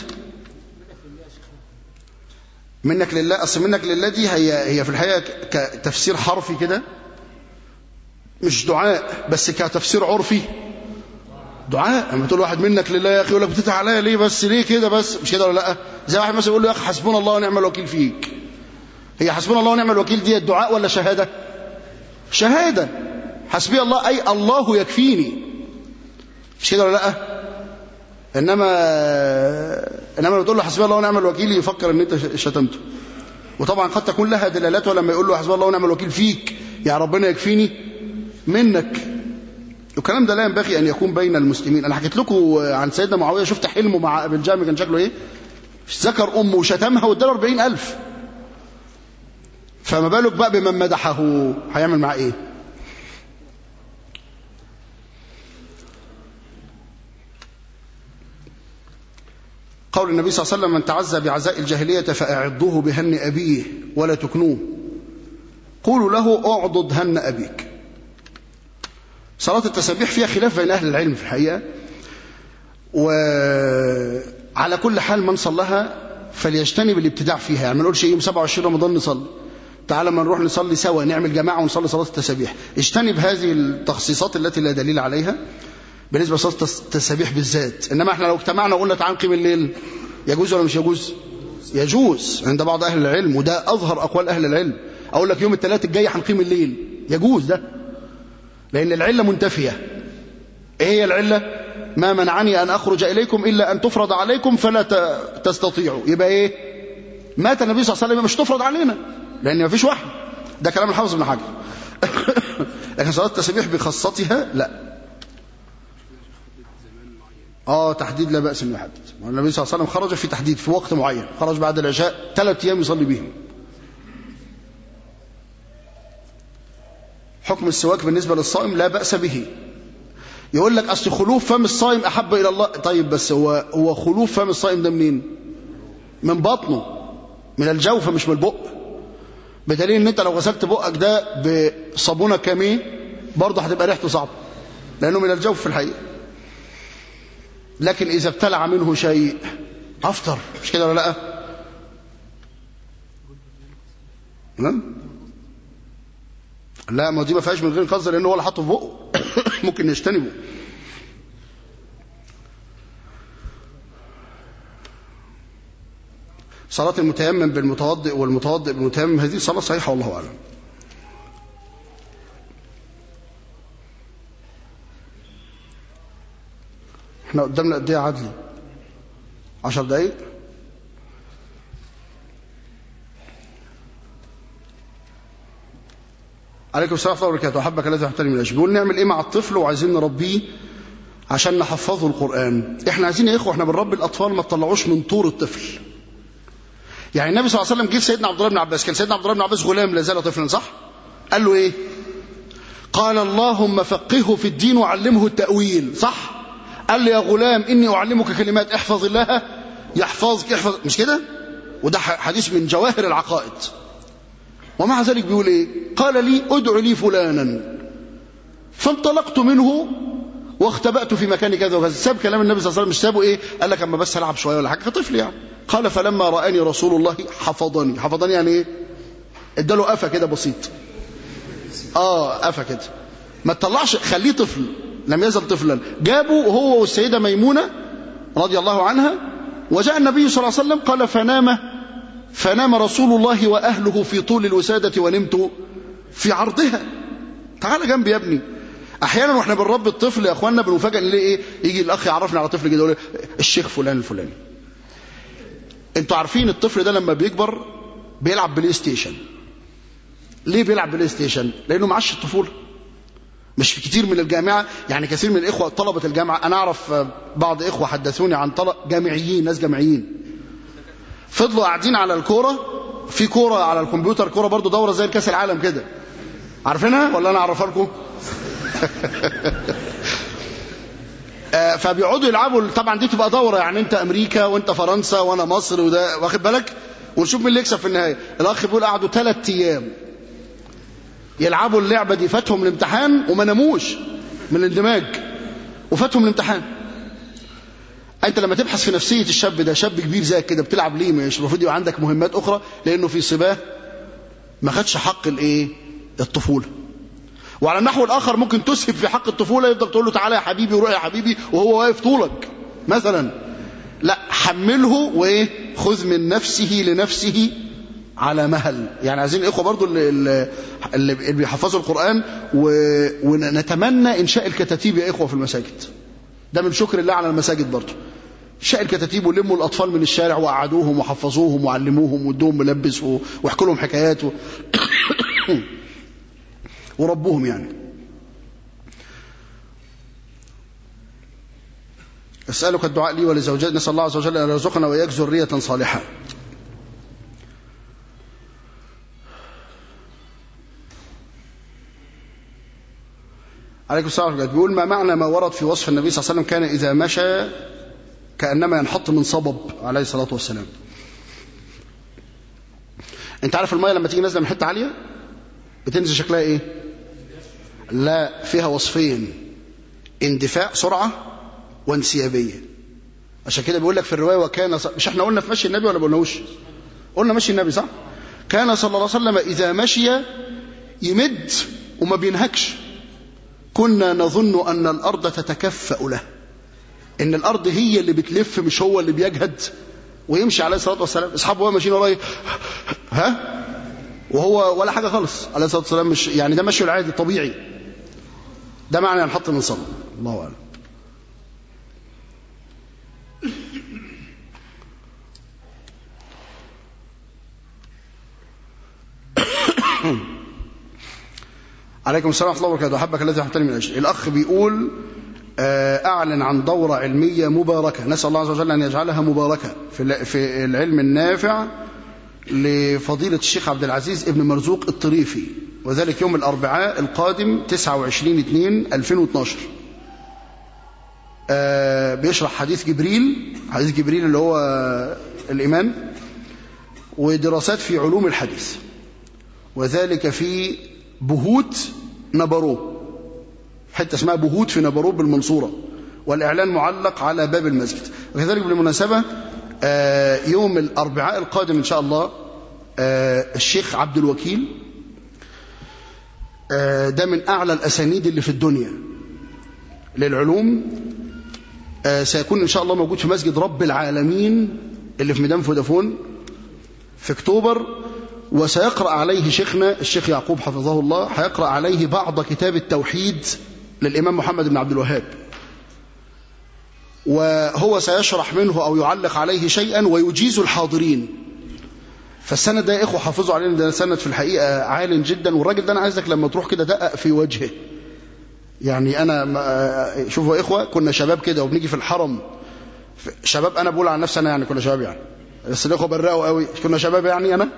منك لله أصل منك لله دي هي هي في الحقيقة كتفسير حرفي كده مش دعاء بس كتفسير عرفي دعاء لما تقول واحد منك لله يا اخي يقول لك بتدعي عليا ليه بس ليه كده بس مش كده ولا لا زي واحد مثلا يقول له يا اخي حسبنا الله ونعم الوكيل فيك هي حسبنا الله ونعم الوكيل دي الدعاء ولا شهاده شهاده حسبي الله اي الله يكفيني مش كده ولا لا انما انما لو تقول له حسبي الله ونعم الوكيل يفكر ان انت شتمته وطبعا قد تكون لها دلالات لما يقول له حسبي الله ونعم الوكيل فيك يا ربنا يكفيني منك الكلام ده لا ينبغي أن يكون بين المسلمين أنا حكيت لكم عن سيدنا معاوية شفت حلمه مع أبي الجامع كان شكله إيه ذكر أمه وشتمها واداله 40 ألف فما بالك بقى بمن مدحه هيعمل معاه إيه قول النبي صلى الله عليه وسلم من تعزى بعزاء الجاهلية فأعضوه بهن أبيه ولا تكنوه قولوا له أعضد هن أبيك صلاة التسابيح فيها خلاف بين أهل العلم في الحقيقة وعلى كل حال من صلها فليجتنب الابتداع فيها يعني ما نقولش يوم 27 رمضان نصلي تعالى ما نروح نصلي سوا نعمل جماعة ونصلي صلاة التسابيح اجتنب هذه التخصيصات التي لا دليل عليها بالنسبة لصلاة التسابيح بالذات إنما احنا لو اجتمعنا وقلنا تعالى نقيم الليل يجوز ولا مش يجوز يجوز عند بعض أهل العلم وده أظهر أقوال أهل العلم أقول لك يوم الثلاث الجاي هنقيم الليل يجوز ده لأن العلة منتفية إيه هي العلة ما منعني أن أخرج إليكم إلا أن تفرض عليكم فلا تستطيعوا يبقى إيه مات النبي صلى الله عليه وسلم مش تفرض علينا لأن ما فيش وحي ده كلام الحافظ بن حجر لكن صلاة التسبيح بخاصتها لا اه تحديد لا بأس انه يحدد النبي صلى الله عليه وسلم خرج في تحديد في وقت معين خرج بعد العشاء ثلاث ايام يصلي بهم حكم السواك بالنسبة للصائم لا بأس به يقول لك أصل خلوف فم الصائم أحب إلى الله طيب بس هو هو خلوف فم الصائم ده منين من بطنه من الجوف مش من البق بدليل ان انت لو غسلت بقك ده بصابونه كاميه برضه هتبقى ريحته صعبه لانه من الجوف في الحقيقه لكن اذا ابتلع منه شيء افطر مش كده ولا لا نعم لا ما دي ما فيهاش من غير قصد لانه هو اللي حاطه في بقه ممكن نجتنبه صلاة المتيمم بالمتوضئ والمتوضئ بالمتيمم هذه صلاة صحيحة والله أعلم احنا قدامنا قد ايه يا عدلي عشر دقايق عليكم السلام ورحمة الله وبركاته أحبك الذي يحترم من الأجل بيقول نعمل إيه مع الطفل وعايزين نربيه عشان نحفظه القرآن إحنا عايزين يا إخوة إحنا بنربي الأطفال ما تطلعوش من طور الطفل يعني النبي صلى الله عليه وسلم جه سيدنا عبد الله بن عباس كان سيدنا عبد الله بن عباس غلام لا زال طفلا صح قال له ايه قال اللهم فقهه في الدين وعلمه التأويل صح قال لي يا غلام إني أعلمك كلمات احفظ الله يحفظك احفظ مش كده وده حديث من جواهر العقائد ومع ذلك بيقول ايه قال لي ادع لي فلانا فانطلقت منه واختبأت في مكان كذا وكذا ساب كلام النبي صلى الله عليه وسلم مش سابه ايه قال لك اما بس العب شويه ولا حاجه كطفل يعني قال فلما رآني رسول الله حفظني حفظني يعني ايه اداله قفا كده بسيط اه قفا كده ما تطلعش خليه طفل لم يزل طفلا جابوا هو والسيده ميمونه رضي الله عنها وجاء النبي صلى الله عليه وسلم قال فنام فنام رسول الله واهله في طول الوساده ونمت في عرضها تعال جنبي يا ابني احيانا واحنا بنربي الطفل يا اخواننا بنفاجئ نلاقي ايه يجي الاخ يعرفنا على طفل كده يقول الشيخ فلان الفلاني انتوا عارفين الطفل ده لما بيكبر بيلعب بلاي ستيشن ليه بيلعب بلاي ستيشن لانه معاش الطفوله مش في كتير من الجامعة يعني كثير من الإخوة طلبة الجامعة أنا أعرف بعض إخوة حدثوني عن طلب جامعيين ناس جامعيين فضلوا قاعدين على الكورة في كورة على الكمبيوتر كورة برضو دورة زي الكاس العالم كده عارفينها ولا أنا أعرفها لكم فبيقعدوا يلعبوا طبعا دي تبقى دورة يعني أنت أمريكا وأنت فرنسا وأنا مصر وده واخد بالك ونشوف مين اللي يكسب في النهاية الأخ بيقول قعدوا ثلاث أيام يلعبوا اللعبة دي فاتهم الامتحان وما ناموش من الاندماج وفاتهم الامتحان انت لما تبحث في نفسية الشاب ده شاب كبير زيك كده بتلعب ليه مش المفروض يبقى عندك مهمات اخرى لانه في صباه ما خدش حق الايه الطفولة وعلى النحو الاخر ممكن تسهب في حق الطفولة يفضل تقول له تعالى يا حبيبي وروح يا حبيبي وهو واقف طولك مثلا لا حمله وايه خذ من نفسه لنفسه على مهل يعني عايزين الاخوه برضو اللي, اللي بيحفظوا القرآن و... ونتمنى انشاء الكتاتيب يا اخوه في المساجد ده من شكر الله على المساجد برضو انشاء الكتاتيب ولموا الاطفال من الشارع وقعدوهم وحفظوهم وعلموهم وادوهم ملبس و... واحكوا لهم حكايات و... وربوهم يعني اسالك الدعاء لي ولزوجاتي نسال الله عز وجل ان يرزقنا واياك ذريه صالحه عليكم السلام ورحمة بيقول ما معنى ما ورد في وصف النبي صلى الله عليه وسلم كان إذا مشى كأنما ينحط من صبب عليه الصلاة والسلام انت عارف المية لما تيجي نازلة من حتة عالية بتنزل شكلها ايه لا فيها وصفين اندفاع سرعة وانسيابية عشان كده بيقول لك في الرواية وكان ص... مش احنا قلنا في مشي النبي ولا بقولناوش قلنا مشي النبي صح كان صلى الله عليه وسلم إذا مشي يمد وما بينهكش كنا نظن أن الأرض تتكفأ له إن الأرض هي اللي بتلف مش هو اللي بيجهد ويمشي عليه الصلاة والسلام أصحابه وهو ماشيين وراه ها وهو ولا حاجة خالص عليه الصلاة والسلام مش يعني ده مشي العادي الطبيعي ده معنى نحط من صلاة الله أعلم عليكم السلام ورحمة الله وبركاته أحبك الذي أحبتني من أجل الأخ بيقول أعلن عن دورة علمية مباركة نسأل الله عز وجل أن يجعلها مباركة في العلم النافع لفضيلة الشيخ عبد العزيز ابن مرزوق الطريفي وذلك يوم الأربعاء القادم 29 2 2012 آه بيشرح حديث جبريل حديث جبريل اللي هو الإيمان ودراسات في علوم الحديث وذلك في بهوت نبروه حتة اسمها بهوت في نبروه بالمنصورة والإعلان معلق على باب المسجد وكذلك بالمناسبة آه يوم الأربعاء القادم إن شاء الله آه الشيخ عبد الوكيل آه ده من أعلى الأسانيد اللي في الدنيا للعلوم سيكون إن شاء الله موجود في مسجد رب العالمين اللي في ميدان فودافون في اكتوبر وسيقرأ عليه شيخنا الشيخ يعقوب حفظه الله هيقرأ عليه بعض كتاب التوحيد للإمام محمد بن عبد الوهاب وهو سيشرح منه أو يعلق عليه شيئا ويجيز الحاضرين فالسند ده يا إخوة حافظوا علينا ده سند في الحقيقة عال جدا والراجل ده أنا عايزك لما تروح كده دقق في وجهه يعني أنا شوفوا يا إخوة كنا شباب كده وبنيجي في الحرم شباب أنا بقول عن نفسي أنا يعني كنا شباب يعني بس الإخوة برقوا قوي كنا شباب يعني أنا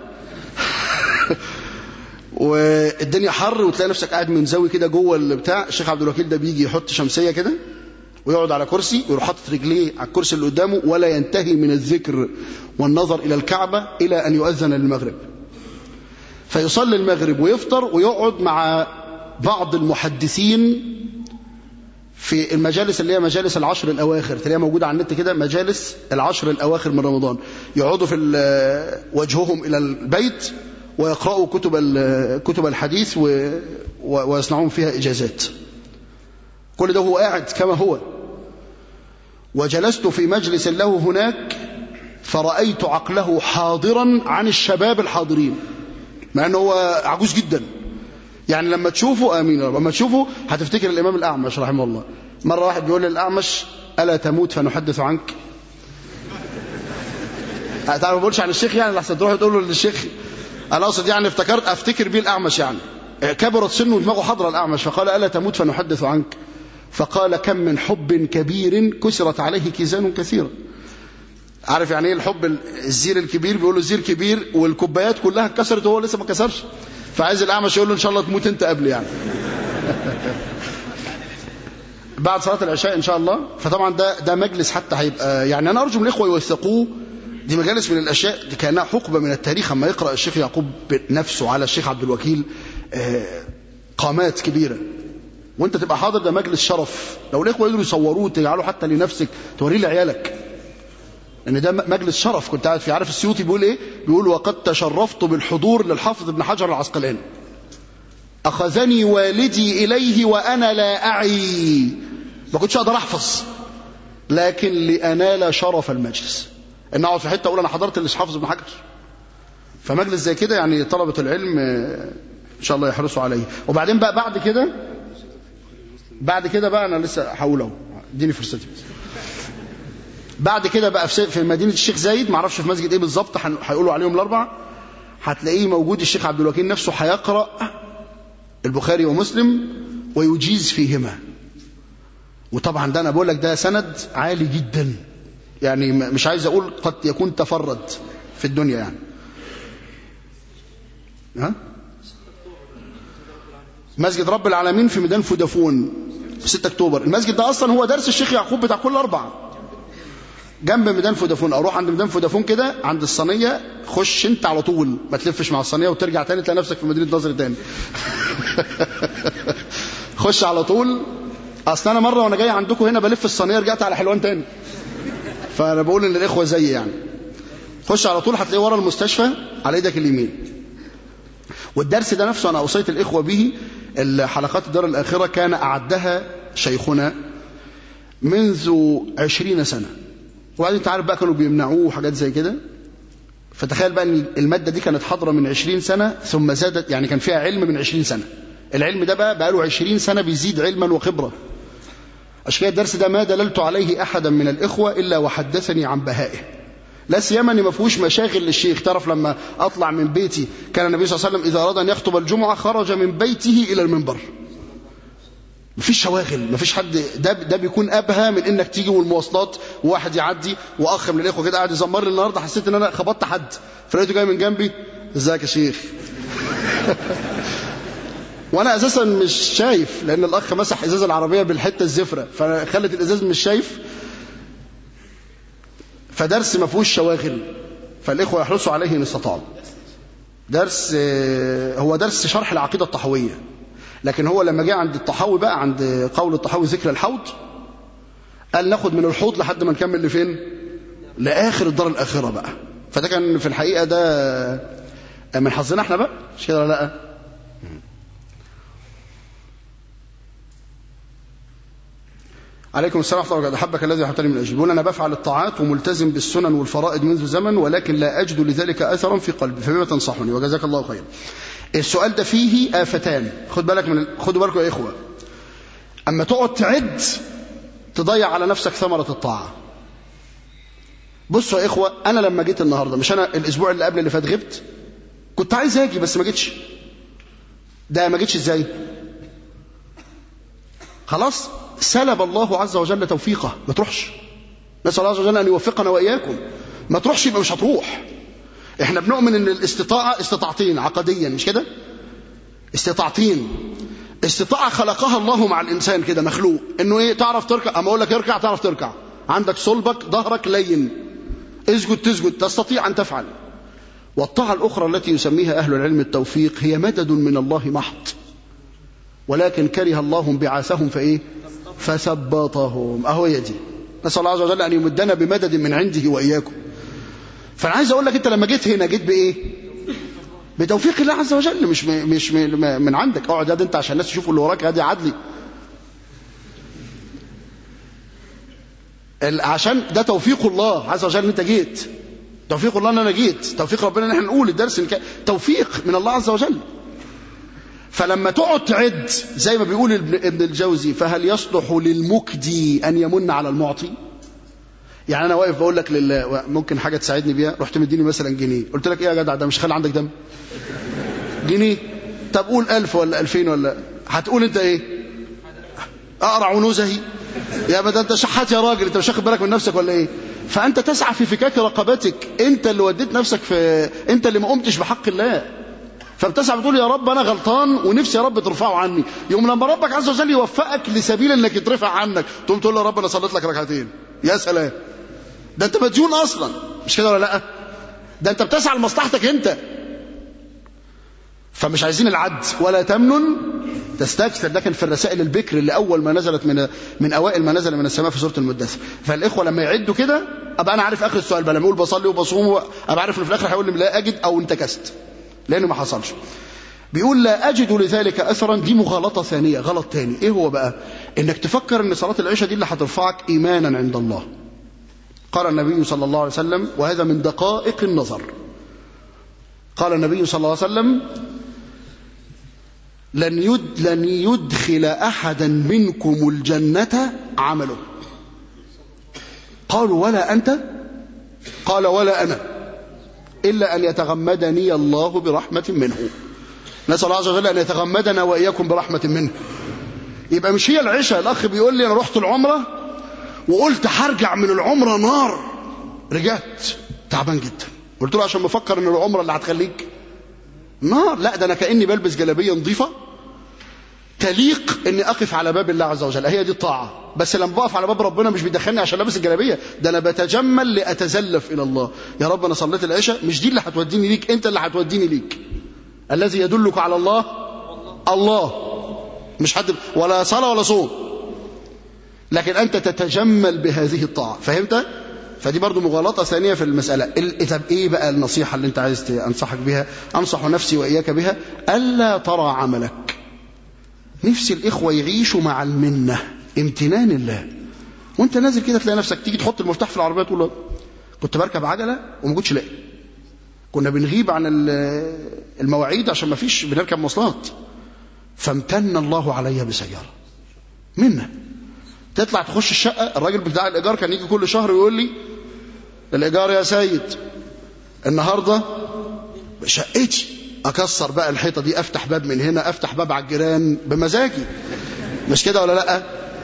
والدنيا حر وتلاقي نفسك قاعد منزوي كده جوه البتاع الشيخ عبد الوكيل ده بيجي يحط شمسيه كده ويقعد على كرسي ويروح حاطط رجليه على الكرسي اللي قدامه ولا ينتهي من الذكر والنظر الى الكعبه الى ان يؤذن للمغرب فيصلي المغرب ويفطر ويقعد مع بعض المحدثين في المجالس اللي هي مجالس العشر الأواخر تلاقيها موجودة على النت كده مجالس العشر الأواخر من رمضان يقعدوا في وجههم إلى البيت ويقرأوا كتب كتب الحديث ويصنعون فيها إجازات كل ده هو قاعد كما هو وجلست في مجلس له هناك فرأيت عقله حاضرا عن الشباب الحاضرين مع أنه هو عجوز جدا يعني لما تشوفه آمين يا رب لما تشوفه هتفتكر الإمام الأعمش رحمه الله مرة واحد بيقول للأعمش ألا تموت فنحدث عنك تعرف ما بقولش عن الشيخ يعني لحسن تروح تقول له للشيخ أنا أقصد يعني افتكرت أفتكر بيه الأعمش يعني كبرت سنه ودماغه حضر الأعمش فقال ألا تموت فنحدث عنك فقال كم من حب كبير كسرت عليه كيزان كثيرة عارف يعني ايه الحب الزير الكبير بيقول له زير كبير والكوبايات كلها اتكسرت وهو لسه ما كسرش فعايز الاعمش يقول له ان شاء الله تموت انت قبل يعني بعد صلاه العشاء ان شاء الله فطبعا ده ده مجلس حتى هيبقى يعني انا ارجو من الاخوه يوثقوه دي مجالس من الاشياء دي كانها حقبه من التاريخ اما يقرا الشيخ يعقوب نفسه على الشيخ عبد الوكيل قامات كبيره وانت تبقى حاضر ده مجلس شرف لو الاخوه يقدروا يصوروه تجعله حتى لنفسك توريه لعيالك لان ده مجلس شرف كنت قاعد فيه عارف السيوطي بيقول ايه بيقول وقد تشرفت بالحضور للحافظ ابن حجر العسقلاني اخذني والدي اليه وانا لا اعي ما كنتش اقدر احفظ لكن لانال شرف المجلس ان اقعد في حته اقول انا حضرت اللي حافظ ابن حجر فمجلس زي كده يعني طلبه العلم ان شاء الله يحرصوا عليه وبعدين بقى بعد كده بعد كده بقى انا لسه هقول اهو اديني فرصتي بس بعد كده بقى في مدينة الشيخ زايد معرفش في مسجد ايه بالظبط هيقولوا عليهم الاربع هتلاقيه موجود الشيخ عبد الوكيل نفسه هيقرأ البخاري ومسلم ويجيز فيهما وطبعا ده انا بقول لك ده سند عالي جدا يعني مش عايز اقول قد يكون تفرد في الدنيا يعني ها مسجد رب العالمين في ميدان فودافون في 6 اكتوبر المسجد ده اصلا هو درس الشيخ يعقوب بتاع كل اربعه جنب ميدان فودافون اروح عند ميدان فودافون كده عند الصينيه خش انت على طول ما تلفش مع الصينيه وترجع تاني تلاقي نفسك في مدينه نصر تاني خش على طول اصل انا مره وانا جاي عندكم هنا بلف الصينيه رجعت على حلوان تاني فانا بقول ان الاخوه زيي يعني خش على طول هتلاقيه ورا المستشفى على ايدك اليمين والدرس ده نفسه انا اوصيت الاخوه به الحلقات الدار الاخره كان اعدها شيخنا منذ عشرين سنه وبعدين انت عارف بقى كانوا بيمنعوه وحاجات زي كده فتخيل بقى ان الماده دي كانت حاضره من 20 سنه ثم زادت يعني كان فيها علم من 20 سنه العلم ده بقى بقى له 20 سنه بيزيد علما وخبره عشان كده الدرس ده ما دللت عليه احدا من الاخوه الا وحدثني عن بهائه لا سيما ان ما فيهوش مشاغل للشيخ تعرف لما اطلع من بيتي كان النبي صلى الله عليه وسلم اذا اراد ان يخطب الجمعه خرج من بيته الى المنبر مفيش شواغل مفيش حد ده ده بيكون ابهى من انك تيجي والمواصلات وواحد يعدي واخ من الاخوه كده قاعد يزمر لي النهارده حسيت ان انا خبطت حد فلقيته جاي من جنبي ازيك يا شيخ وانا اساسا مش شايف لان الاخ مسح ازاز العربيه بالحته الزفره فخلت الازاز مش شايف فدرس ما فيهوش شواغل فالاخوه يحرصوا عليه ان استطاعوا درس آه، هو درس شرح العقيده الطحويه لكن هو لما جه عند الطحاوي بقى عند قول الطحاوي ذكر الحوض قال ناخد من الحوض لحد ما نكمل لفين لاخر الدار الاخره بقى فده كان في الحقيقه ده من حظنا احنا بقى مش كده ولا لا عليكم السلام ورحمه الله وبركاته احبك الذي احببتني من اجل بيقول انا بفعل الطاعات وملتزم بالسنن والفرائض منذ زمن ولكن لا اجد لذلك اثرا في قلبي فبما تنصحني وجزاك الله خيرا السؤال ده فيه آفتان خد بالك من خدوا بالكم يا إخوة أما تقعد تعد تضيع على نفسك ثمرة الطاعة بصوا يا إخوة أنا لما جيت النهاردة مش أنا الأسبوع اللي قبل اللي فات غبت كنت عايز أجي بس ما جيتش ده ما جيتش إزاي خلاص سلب الله عز وجل توفيقه ما تروحش نسأل الله عز وجل أن يوفقنا وإياكم ما تروحش يبقى مش هتروح احنا بنؤمن ان الاستطاعة استطاعتين عقديا مش كده استطاعتين استطاعة خلقها الله مع الانسان كده مخلوق انه ايه تعرف تركع اما اقول لك اركع تعرف تركع عندك صلبك ظهرك لين اسجد تسجد تستطيع ان تفعل والطاعة الاخرى التي يسميها اهل العلم التوفيق هي مدد من الله محض ولكن كره الله انبعاثهم فايه فثبطهم اهو هي دي نسال الله عز وجل ان يمدنا بمدد من عنده واياكم فانا عايز اقول لك انت لما جيت هنا جيت بايه بتوفيق الله عز وجل مش مش من عندك اقعد يا انت عشان الناس تشوفوا اللي وراك ادي عدلي عشان ده توفيق الله عز وجل ان انت جيت توفيق الله ان انا جيت توفيق ربنا ان احنا نقول الدرس توفيق من الله عز وجل فلما تقعد تعد زي ما بيقول ابن الجوزي فهل يصلح للمكدي ان يمن على المعطي يعني انا واقف بقول لك لله ممكن حاجه تساعدني بيها رحت مديني مثلا جنيه قلت لك ايه يا جدع ده مش خلي عندك دم جنيه طب قول ألف ولا ألفين ولا هتقول انت ايه اقرع ونوزهي يا بدل انت شحات يا راجل انت مش واخد بالك من نفسك ولا ايه فانت تسعى في فكاك رقبتك انت اللي وديت نفسك في انت اللي ما قمتش بحق الله فبتسعى بتقول يا رب انا غلطان ونفسي يا رب ترفعه عني يوم لما ربك عز وجل يوفقك لسبيل انك يترفع عنك تقوم تقول له يا رب انا صليت لك ركعتين يا سلام ده انت مديون اصلا مش كده ولا لا ده انت بتسعى لمصلحتك انت فمش عايزين العد ولا تمنن تستكثر ده كان في الرسائل البكر اللي اول ما نزلت من من اوائل ما نزل من السماء في سوره المدثر فالاخوه لما يعدوا كده ابقى انا عارف اخر السؤال بقى لما يقول بصلي وبصوم ابقى عارف انه في الاخر هيقول لي لا اجد او انتكست لانه ما حصلش بيقول لا اجد لذلك اثرا دي مغالطه ثانيه غلط ثاني ايه هو بقى انك تفكر ان صلاه العشاء دي اللي هترفعك ايمانا عند الله قال النبي صلى الله عليه وسلم وهذا من دقائق النظر قال النبي صلى الله عليه وسلم لن يد لن يدخل احدا منكم الجنه عمله قالوا ولا انت قال ولا انا الا ان يتغمدني الله برحمه منه نسال الله عز وجل ان يتغمدنا واياكم برحمه منه يبقى مش هي العشاء الاخ بيقول لي انا رحت العمره وقلت هرجع من العمره نار رجعت تعبان جدا قلت له عشان بفكر ان العمره اللي هتخليك نار لا ده انا كاني بلبس جلابيه نظيفه تليق اني اقف على باب الله عز وجل هي دي الطاعه بس لما بقف على باب ربنا مش بيدخلني عشان لابس الجلابيه ده انا بتجمل لاتزلف الى الله يا رب انا صليت العشاء مش دي اللي هتوديني ليك انت اللي هتوديني ليك الذي يدلك على الله الله مش حد ولا صلاه ولا صوم لكن انت تتجمل بهذه الطاعه فهمت فدي برضو مغالطه ثانيه في المساله طب ايه بقى النصيحه اللي انت عايز انصحك بها انصح نفسي واياك بها الا ترى عملك نفس الاخوه يعيشوا مع المنه امتنان الله وانت نازل كده تلاقي نفسك تيجي تحط المفتاح في العربيه تقول له كنت بركب عجله وما كنتش لاقي كنا بنغيب عن المواعيد عشان ما فيش بنركب مواصلات فامتن الله علي بسياره منه تطلع تخش الشقه الراجل بتاع الايجار كان يجي كل شهر ويقول لي الايجار يا سيد النهارده شقتي اكسر بقى الحيطه دي افتح باب من هنا افتح باب على الجيران بمزاجي مش كده ولا لا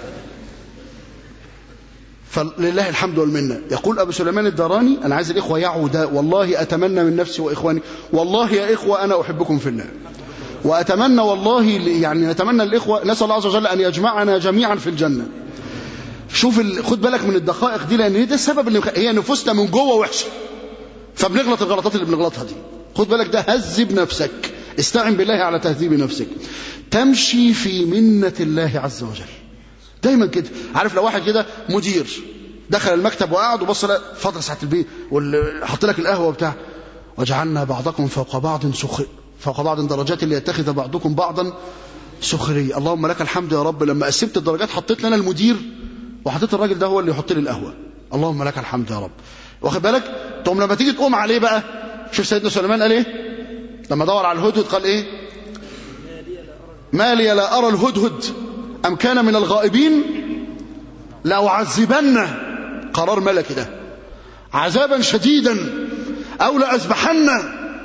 فلله الحمد والمنه يقول ابو سليمان الداراني انا عايز الاخوه يعوا ده والله اتمنى من نفسي واخواني والله يا اخوه انا احبكم في الله وأتمنى والله يعني نتمنى الإخوة نسأل الله عز وجل أن يجمعنا جميعا في الجنة شوف ال... خد بالك من الدقائق دي لأن ده السبب اللي هي نفوسنا من جوه وحشة فبنغلط الغلطات اللي بنغلطها دي خد بالك ده هذب نفسك استعن بالله على تهذيب نفسك تمشي في منة الله عز وجل دايما كده عارف لو واحد كده مدير دخل المكتب وقعد وبص لقى فتره ساعه البيت وحط لك القهوه بتاع وجعلنا بعضكم فوق بعض سخر فوق بعض درجات ليتخذ بعضكم بعضا سخرية اللهم لك الحمد يا رب لما قسمت الدرجات حطيت لنا المدير وحطيت الراجل ده هو اللي يحط لي القهوه اللهم لك الحمد يا رب واخد بالك تقوم لما تيجي تقوم عليه بقى شوف سيدنا سليمان قال ايه لما دور على الهدهد قال ايه ما لي لا ارى الهدهد ام كان من الغائبين لاعذبنه قرار ملكي ده عذابا شديدا او لاذبحنه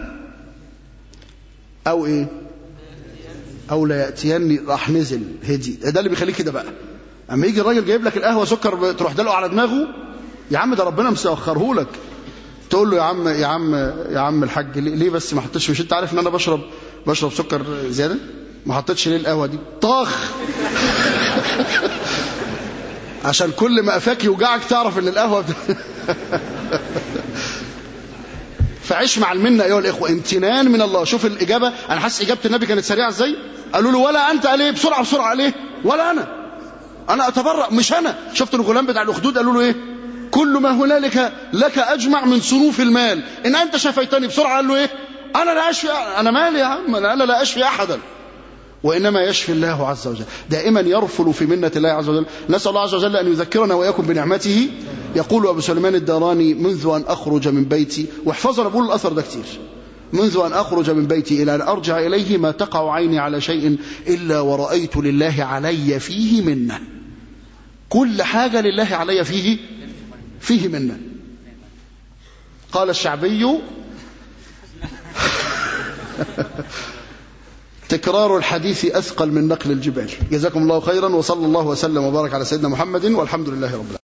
او ايه او لا ياتيني راح نزل هدي ده اللي بيخليك كده بقى اما يجي الراجل جايب لك القهوه سكر تروح دلقه على دماغه يا عم ده ربنا مسخره لك تقول له يا عم يا عم يا عم الحاج ليه بس ما حطيتش مش انت عارف ان انا بشرب بشرب سكر زياده ما حطيتش ليه القهوه دي طاخ عشان كل ما قفاك يوجعك تعرف ان القهوه بت... فعيش مع المنه ايها الاخوه امتنان من الله شوف الاجابه انا حاسس اجابه النبي كانت سريعه ازاي قالوا له ولا انت عليه بسرعه بسرعه عليه ولا انا انا اتبرأ مش انا شفت الغلام بتاع الاخدود قالوا له ايه كل ما هنالك لك اجمع من صنوف المال ان انت شفيتني بسرعه قال له ايه انا لا اشفي انا مالي يا عم انا لا اشفي احدا وإنما يشفي الله عز وجل دائما يرفل في منة الله عز وجل نسأل الله عز وجل أن يذكرنا وإياكم بنعمته يقول أبو سليمان الداراني منذ أن أخرج من بيتي واحفظنا بقول الأثر ده كتير منذ أن أخرج من بيتي إلى أن أرجع إليه ما تقع عيني على شيء إلا ورأيت لله علي فيه منة كل حاجة لله علي فيه فيه منة قال الشعبي تكرار الحديث أثقل من نقل الجبال جزاكم الله خيرا وصلى الله وسلم وبارك على سيدنا محمد والحمد لله رب العالمين